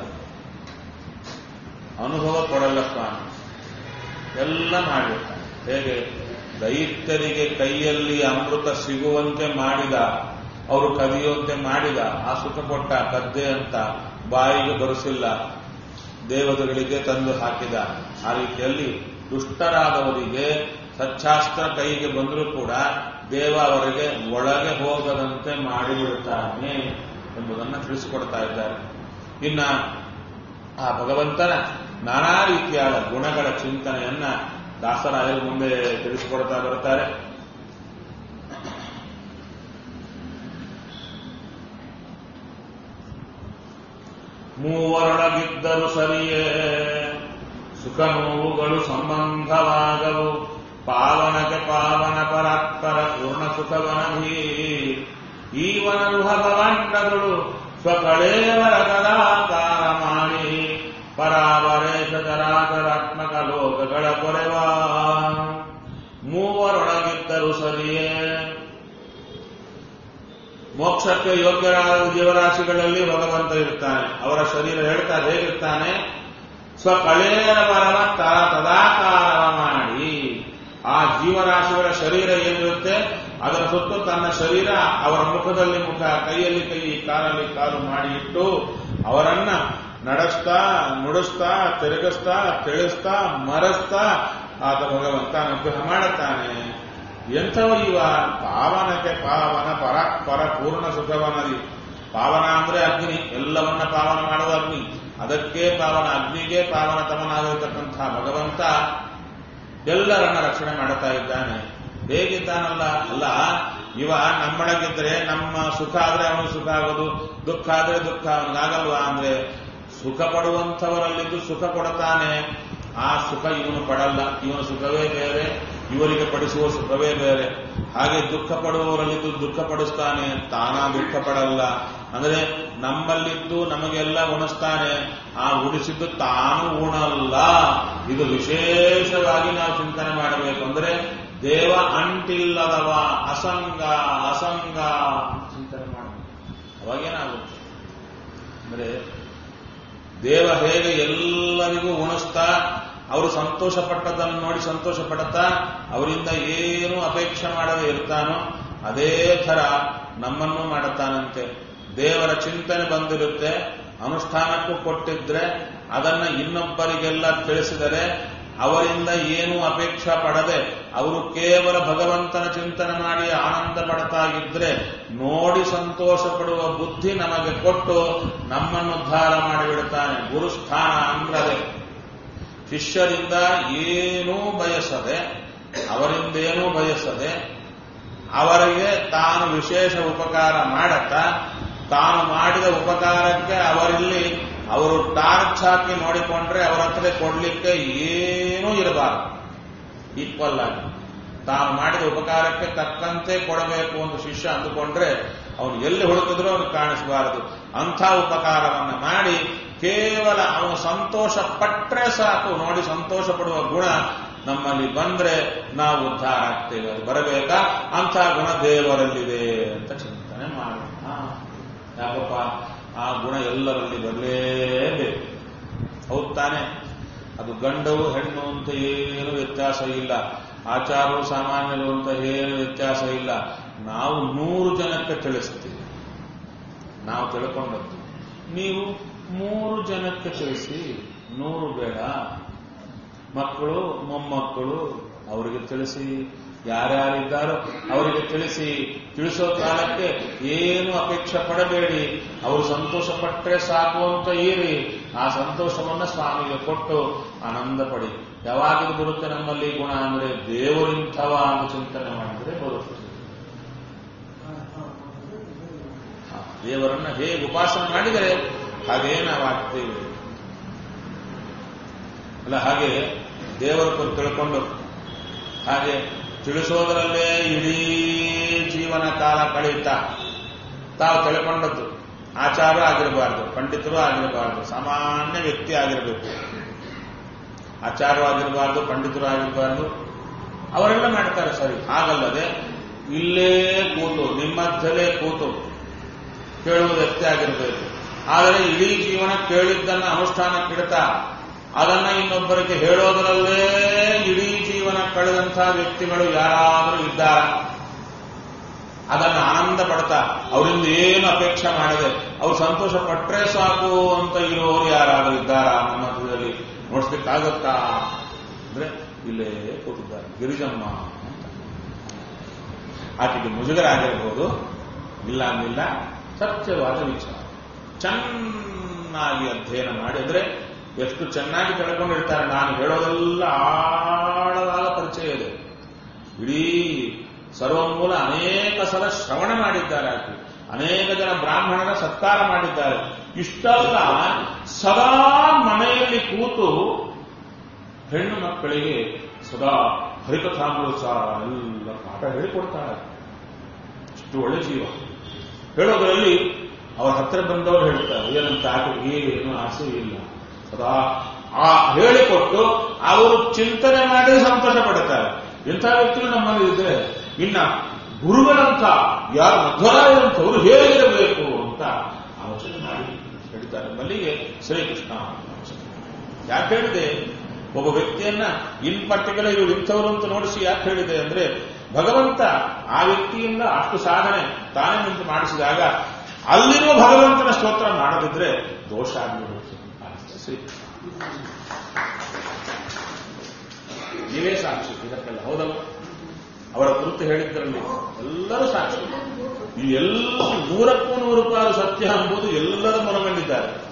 ಅನುಭವ ಕೊಡಲ್ಲ ಸ್ವಾಮಿ ಎಲ್ಲ ಮಾಡಿರ್ತಾನೆ ಹೇಗೆ ದೈತ್ಯರಿಗೆ ಕೈಯಲ್ಲಿ ಅಮೃತ ಸಿಗುವಂತೆ ಮಾಡಿದ ಅವರು ಕದಿಯುವಂತೆ ಮಾಡಿದ ಆ ಸುಖ ಕೊಟ್ಟ ಕದ್ದೆ ಅಂತ ಬಾಯಿಗೆ ಬರೆಸಿಲ್ಲ ದೇವತೆಗಳಿಗೆ ತಂದು ಹಾಕಿದ ಆ ರೀತಿಯಲ್ಲಿ ದುಷ್ಟರಾದವರಿಗೆ ಸಚ್ಚಾಸ್ತ್ರ ಕೈಗೆ ಬಂದರೂ ಕೂಡ ದೇವ ಅವರಿಗೆ ಒಳಗೆ ಹೋಗದಂತೆ ಮಾಡಿಬಿಡುತ್ತಾನೆ ಎಂಬುದನ್ನು ತಿಳಿಸಿಕೊಡ್ತಾ ಇದ್ದಾರೆ ಇನ್ನ ಆ ಭಗವಂತನ ನಾನಾ ರೀತಿಯಾದ ಗುಣಗಳ ಚಿಂತನೆಯನ್ನ ದಾಸರಾಯರು ಮುಂದೆ ತಿಳಿಸಿಕೊಡ್ತಾ ಬರ್ತಾರೆ ಮೂವರೊಳಗಿದ್ದರು ಸರಿಯೇ ಸುಖ ನೋವುಗಳು ಸಂಬಂಧವಾಗವು ಪಾವನಕ್ಕೆ ಪಾವನ ಪರಾತ್ಪರ ಪೂರ್ಣ ಸುಖವನಭೀ ಈವನರುಹ ಭವಂಡಗಳು ಸ್ವಕಳೇವರ ಕಲಾಕಾರ ಮಾಡಿ ಪರಾವರೇಶ ಚರಾಚರಾತ್ಮಕ ಲೋಕಗಳ ಕೊರೆವ ಮೂವರೊಳಗಿದ್ದರು ಸರಿಯೇ ಮೋಕ್ಷಕ್ಕೆ ಯೋಗ್ಯರಾದ ಜೀವರಾಶಿಗಳಲ್ಲಿ ಭಗವಂತ ಇರ್ತಾನೆ ಅವರ ಶರೀರ ಹೇಳ್ತಾರೆ ಹೇಗಿರ್ತಾನೆ ಸ್ವಕಳೇರ ಬರವ ತರ ತದಾಕಾರ ಮಾಡಿ ಆ ಜೀವರಾಶಿಗಳ ಶರೀರ ಏನಿರುತ್ತೆ ಅದರ ಸುತ್ತು ತನ್ನ ಶರೀರ ಅವರ ಮುಖದಲ್ಲಿ ಮುಖ ಕೈಯಲ್ಲಿ ಕೈ ಕಾಲಲ್ಲಿ ಕಾಲು ಮಾಡಿ ಇಟ್ಟು ಅವರನ್ನ ನಡೆಸ್ತಾ ನುಡಿಸ್ತಾ ತಿರುಗಿಸ್ತಾ ತಿಳಿಸ್ತಾ ಮರೆಸ್ತಾ ಆತ ಭಗವಂತ ಅನುಗ್ರಹ ಮಾಡುತ್ತಾನೆ ಎಂಥವ ಇವ ಪಾವನಕ್ಕೆ ಪಾವನ ಪರ ಪರ ಪೂರ್ಣ ಸುಖವನದಿ ಪಾವನ ಅಂದ್ರೆ ಅಗ್ನಿ ಎಲ್ಲವನ್ನ ಪಾವನ ಮಾಡುವ ಅಗ್ನಿ ಅದಕ್ಕೆ ಪಾವನ ಅಗ್ನಿಗೆ ಪಾವನ ತಮನಾಗಿರ್ತಕ್ಕಂಥ ಭಗವಂತ ಎಲ್ಲರನ್ನ ರಕ್ಷಣೆ ಮಾಡುತ್ತಾ ಇದ್ದಾನೆ ಹೇಗಿದ್ದಾನಲ್ಲ ಅಲ್ಲ ಇವ ನಮ್ಮೊಳಗಿದ್ರೆ ನಮ್ಮ ಸುಖ ಆದ್ರೆ ಅವನು ಸುಖ ಆಗೋದು ದುಃಖ ಆದ್ರೆ ದುಃಖ ಅವನಿಗಾಗಲ್ವಾ ಅಂದ್ರೆ ಸುಖ ಪಡುವಂಥವರಲ್ಲಿದ್ದು ಸುಖ ಕೊಡುತ್ತಾನೆ ಆ ಸುಖ ಇವನು ಪಡಲ್ಲ ಇವನ ಸುಖವೇ ಬೇರೆ ಇವರಿಗೆ ಪಡಿಸುವ ಸುಖವೇ ಬೇರೆ ಹಾಗೆ ದುಃಖ ಪಡುವವರಲ್ಲಿದ್ದು ದುಃಖ ಪಡಿಸ್ತಾನೆ ತಾನ ದುಃಖ ಪಡಲ್ಲ ಅಂದ್ರೆ ನಮ್ಮಲ್ಲಿದ್ದು ನಮಗೆಲ್ಲ ಉಣಿಸ್ತಾನೆ ಆ ಉಣಿಸಿದ್ದು ತಾನು ಉಣಲ್ಲ ಇದು ವಿಶೇಷವಾಗಿ ನಾವು ಚಿಂತನೆ ಮಾಡಬೇಕು ಅಂದ್ರೆ ದೇವ ಅಂಟಿಲ್ಲದವ ಅಸಂಗ ಅಸಂಗ ಅಂತ ಚಿಂತನೆ ಮಾಡಬೇಕು ಅವಾಗೇನಾಗುತ್ತೆ ಅಂದ್ರೆ ದೇವ ಹೇಗೆ ಎಲ್ಲರಿಗೂ ಉಣಿಸ್ತಾ ಅವರು ಸಂತೋಷ ಪಟ್ಟದನ್ನು ನೋಡಿ ಸಂತೋಷ ಪಡುತ್ತಾ ಅವರಿಂದ ಏನು ಅಪೇಕ್ಷೆ ಮಾಡದೆ ಇರ್ತಾನೋ ಅದೇ ಥರ ನಮ್ಮನ್ನು ಮಾಡುತ್ತಾನಂತೆ ದೇವರ ಚಿಂತನೆ ಬಂದಿರುತ್ತೆ ಅನುಷ್ಠಾನಕ್ಕೂ ಕೊಟ್ಟಿದ್ರೆ ಅದನ್ನ ಇನ್ನೊಬ್ಬರಿಗೆಲ್ಲ ತಿಳಿಸಿದರೆ ಅವರಿಂದ ಏನು ಅಪೇಕ್ಷೆ ಪಡದೆ ಅವರು ಕೇವಲ ಭಗವಂತನ ಚಿಂತನೆ ಮಾಡಿ ಆನಂದ ಪಡ್ತಾ ಇದ್ರೆ ನೋಡಿ ಸಂತೋಷ ಪಡುವ ಬುದ್ಧಿ ನಮಗೆ ಕೊಟ್ಟು ನಮ್ಮನ್ನು ಉದ್ಧಾರ ಮಾಡಿಬಿಡುತ್ತಾನೆ ಗುರುಸ್ಥಾನ ಅಂದ್ರದೆ ಶಿಷ್ಯರಿಂದ ಏನೂ ಬಯಸದೆ ಅವರಿಂದೇನೂ ಬಯಸದೆ ಅವರಿಗೆ ತಾನು ವಿಶೇಷ ಉಪಕಾರ ಮಾಡತ್ತಾ ತಾನು ಮಾಡಿದ ಉಪಕಾರಕ್ಕೆ ಅವರಲ್ಲಿ ಅವರು ಟಾರ್ಚ್ ಹಾಕಿ ನೋಡಿಕೊಂಡ್ರೆ ಅವರ ಹತ್ರ ಕೊಡ್ಲಿಕ್ಕೆ ಏನೂ ಇರಬಾರದು ಈಕ್ವಲ್ ಆಗಿ ತಾನು ಮಾಡಿದ ಉಪಕಾರಕ್ಕೆ ತಕ್ಕಂತೆ ಕೊಡಬೇಕು ಅಂತ ಶಿಷ್ಯ ಅಂದುಕೊಂಡ್ರೆ ಅವನು ಎಲ್ಲಿ ಹುಡುಕಿದ್ರೂ ಅವನು ಕಾಣಿಸಬಾರದು ಅಂಥ ಉಪಕಾರವನ್ನ ಮಾಡಿ ಕೇವಲ ಅವನು ಸಂತೋಷ ಪಟ್ರೆ ಸಾಕು ನೋಡಿ ಸಂತೋಷ ಪಡುವ ಗುಣ ನಮ್ಮಲ್ಲಿ ಬಂದ್ರೆ ನಾವು ಉದ್ಧಾರ ಆಗ್ತೇವೆ ಅದು ಬರಬೇಕಾ ಅಂಥ ಗುಣ ದೇವರಲ್ಲಿದೆ ಅಂತ ಚಿಂತನೆ ಮಾಡೋಣ ಯಾಕಪ್ಪ ಆ ಗುಣ ಎಲ್ಲರಲ್ಲಿ ಬರಲೇಬೇಕು ಹೌದು ತಾನೆ ಅದು ಗಂಡವು ಹೆಣ್ಣು ಅಂತ ಏನು ವ್ಯತ್ಯಾಸ ಇಲ್ಲ ಆಚಾರವು ಸಾಮಾನ್ಯರು ಅಂತ ಏನು ವ್ಯತ್ಯಾಸ ಇಲ್ಲ ನಾವು ನೂರು ಜನಕ್ಕೆ ತಿಳಿಸ್ತೀವಿ ನಾವು ತಿಳ್ಕೊಂಡದ್ದು ನೀವು ಮೂರು ಜನಕ್ಕೆ ತಿಳಿಸಿ ನೂರು ಬೇಡ ಮಕ್ಕಳು ಮೊಮ್ಮಕ್ಕಳು ಅವರಿಗೆ ತಿಳಿಸಿ ಯಾರ್ಯಾರಿದ್ದಾರೋ ಅವರಿಗೆ ತಿಳಿಸಿ ತಿಳಿಸೋ ಕಾಲಕ್ಕೆ ಏನು ಅಪೇಕ್ಷೆ ಪಡಬೇಡಿ ಅವರು ಸಂತೋಷ ಪಟ್ಟರೆ ಸಾಕು ಅಂತ ಇರಿ ಆ ಸಂತೋಷವನ್ನ ಸ್ವಾಮಿಗೆ ಕೊಟ್ಟು ಆನಂದ ಪಡಿ ಯಾವಾಗಿದು ಬರುತ್ತೆ ನಮ್ಮಲ್ಲಿ ಗುಣ ಅಂದ್ರೆ ದೇವರಿಂಥವ ಅಂತ ಚಿಂತನೆ ಮಾಡಿದ್ರೆ ಬರುತ್ತೆ ಆ ದೇವರನ್ನ ಹೇಗೆ ಉಪಾಸನೆ ಮಾಡಿದರೆ ಹಾಗೇ ನಾವು ಆಗ್ತೇವೆ ಅಲ್ಲ ಹಾಗೆ ದೇವರ ಕುರಿತು ತಿಳ್ಕೊಂಡು ಹಾಗೆ ತಿಳಿಸೋದರಲ್ಲೇ ಇಡೀ ಜೀವನ ಕಾಲ ಕಳೀತಾ ತಾವು ತಿಳ್ಕೊಂಡದ್ದು ಆಚಾರ ಆಗಿರಬಾರ್ದು ಪಂಡಿತರು ಆಗಿರಬಾರ್ದು ಸಾಮಾನ್ಯ ವ್ಯಕ್ತಿ ಆಗಿರಬೇಕು ಆಚಾರ ಆಗಿರಬಾರ್ದು ಪಂಡಿತರು ಆಗಿರಬಾರ್ದು ಅವರೆಲ್ಲ ಮಾಡ್ತಾರೆ ಸರಿ ಹಾಗಲ್ಲದೆ ಇಲ್ಲೇ ಕೂತು ನಿಮ್ಮದ್ದಲೇ ಕೂತು ಕೇಳುವ ವ್ಯಕ್ತಿ ಆಗಿರಬೇಕು ಆದರೆ ಇಡೀ ಜೀವನ ಕೇಳಿದ್ದನ್ನ ಅನುಷ್ಠಾನಕ್ಕಿಡ್ತಾ ಅದನ್ನ ಇನ್ನೊಬ್ಬರಿಗೆ ಹೇಳೋದರಲ್ಲೇ ಇಡೀ ಜೀವನ ಕಳೆದಂತಹ ವ್ಯಕ್ತಿಗಳು ಯಾರಾದರೂ ಇದ್ದಾರ ಅದನ್ನು ಆನಂದ ಪಡ್ತಾ ಅವರಿಂದ ಏನು ಅಪೇಕ್ಷೆ ಮಾಡದೆ ಅವ್ರು ಸಂತೋಷ ಪಟ್ರೆ ಸಾಕು ಅಂತ ಇರೋರು ಯಾರಾದರೂ ಇದ್ದಾರಾ ನಮ್ಮ ಮಧ್ಯದಲ್ಲಿ ನೋಡ್ಸ್ಲಿಕ್ಕಾಗತ್ತಾ ಅಂದ್ರೆ ಇಲ್ಲೇ ಕೂತಿದ್ದಾರೆ ಗಿರಿಜಮ್ಮ ಅಂತ ಆಕೆಗೆ ಮುಜುಗರ ಆಗಿರ್ಬೋದು ಇಲ್ಲ ಅಂದಿಲ್ಲ ಸತ್ಯವಾದ ವಿಚಾರ ಚೆನ್ನಾಗಿ ಅಧ್ಯಯನ ಮಾಡಿ ಅಂದ್ರೆ ಎಷ್ಟು ಚೆನ್ನಾಗಿ ತಿಳ್ಕೊಂಡಿರ್ತಾರೆ ನಾನು ಹೇಳೋದೆಲ್ಲ ಆಳವಾದ ಪರಿಚಯ ಇದೆ ಇಡೀ ಸರ್ವಮೂಲ ಅನೇಕ ಸಲ ಶ್ರವಣ ಮಾಡಿದ್ದಾರೆ ಆಕೆ ಅನೇಕ ಜನ ಬ್ರಾಹ್ಮಣರ ಸತ್ಕಾರ ಮಾಡಿದ್ದಾರೆ ಇಷ್ಟಲ್ಲ ಸದಾ ಮನೆಯಲ್ಲಿ ಕೂತು ಹೆಣ್ಣು ಮಕ್ಕಳಿಗೆ ಸದಾ ಹರಿಕಥಾಮೃತ ಎಲ್ಲ ಪಾಠ ಹೇಳಿಕೊಡ್ತಾರೆ ಇಷ್ಟು ಒಳ್ಳೆ ಜೀವ ಹೇಳೋದ್ರಲ್ಲಿ ಅವ್ರ ಹತ್ರ ಬಂದವರು ಹೇಳ್ತಾರೆ ಏನಂತ ಆಕೆಗೆ ಏನು ಆಸೆ ಇಲ್ಲ ಸದಾ ಆ ಹೇಳಿಕೊಟ್ಟು ಅವರು ಚಿಂತನೆ ಮಾಡಿ ಸಂತೋಷ ಪಡುತ್ತಾರೆ ಇಂಥ ವ್ಯಕ್ತಿಗಳು ನಮ್ಮಲ್ಲಿ ಇದ್ರೆ ಇನ್ನ ಗುರುಗಳಂತ ಯಾರು ಮಧ್ವರಾಯರಂಥವ್ರು ಹೇಗಿರಬೇಕು ಅಂತ ಆಲೋಚನೆ ಮಾಡಿ ಹೇಳ್ತಾರೆ ಮಲ್ಲಿಗೆ ಶ್ರೀಕೃಷ್ಣ ಯಾಕೆ ಹೇಳಿದೆ ಒಬ್ಬ ವ್ಯಕ್ತಿಯನ್ನ ಇನ್ ಪರ್ಟಿಕ್ಯುಲರ್ ಇವರು ಇಂಥವ್ರು ಅಂತ ನೋಡಿಸಿ ಯಾಕೆ ಹೇಳಿದೆ ಅಂದ್ರೆ ಭಗವಂತ ಆ ವ್ಯಕ್ತಿಯಿಂದ ಅಷ್ಟು ಸಾಧನೆ ತಾನೇ ನಿಂತು ಮಾಡಿಸಿದಾಗ ಅಲ್ಲಿರುವ ಭಗವಂತನ ಸ್ತೋತ್ರ ಮಾಡದಿದ್ರೆ ದೋಷ ಆಗಿಬಿಡುತ್ತೆ ಶ್ರೀಕೃಷ್ಣ ನೀವೇ ಸಾಕ್ಷಿ ಇದಕ್ಕೆಲ್ಲ ಹೌದಲ್ಲ ಅವರ ಕುರಿತು ಹೇಳಿದ್ದರಲ್ಲಿ ಎಲ್ಲರೂ ಸಾಕ್ಷಿ ಈ ಎಲ್ಲ ನೂರಕ್ಕೂ ನೂರು ಪಾಲು ಸತ್ಯ ಎಂಬುದು ಎಲ್ಲರ ಮನಗಂಡಿದ್ದಾರೆ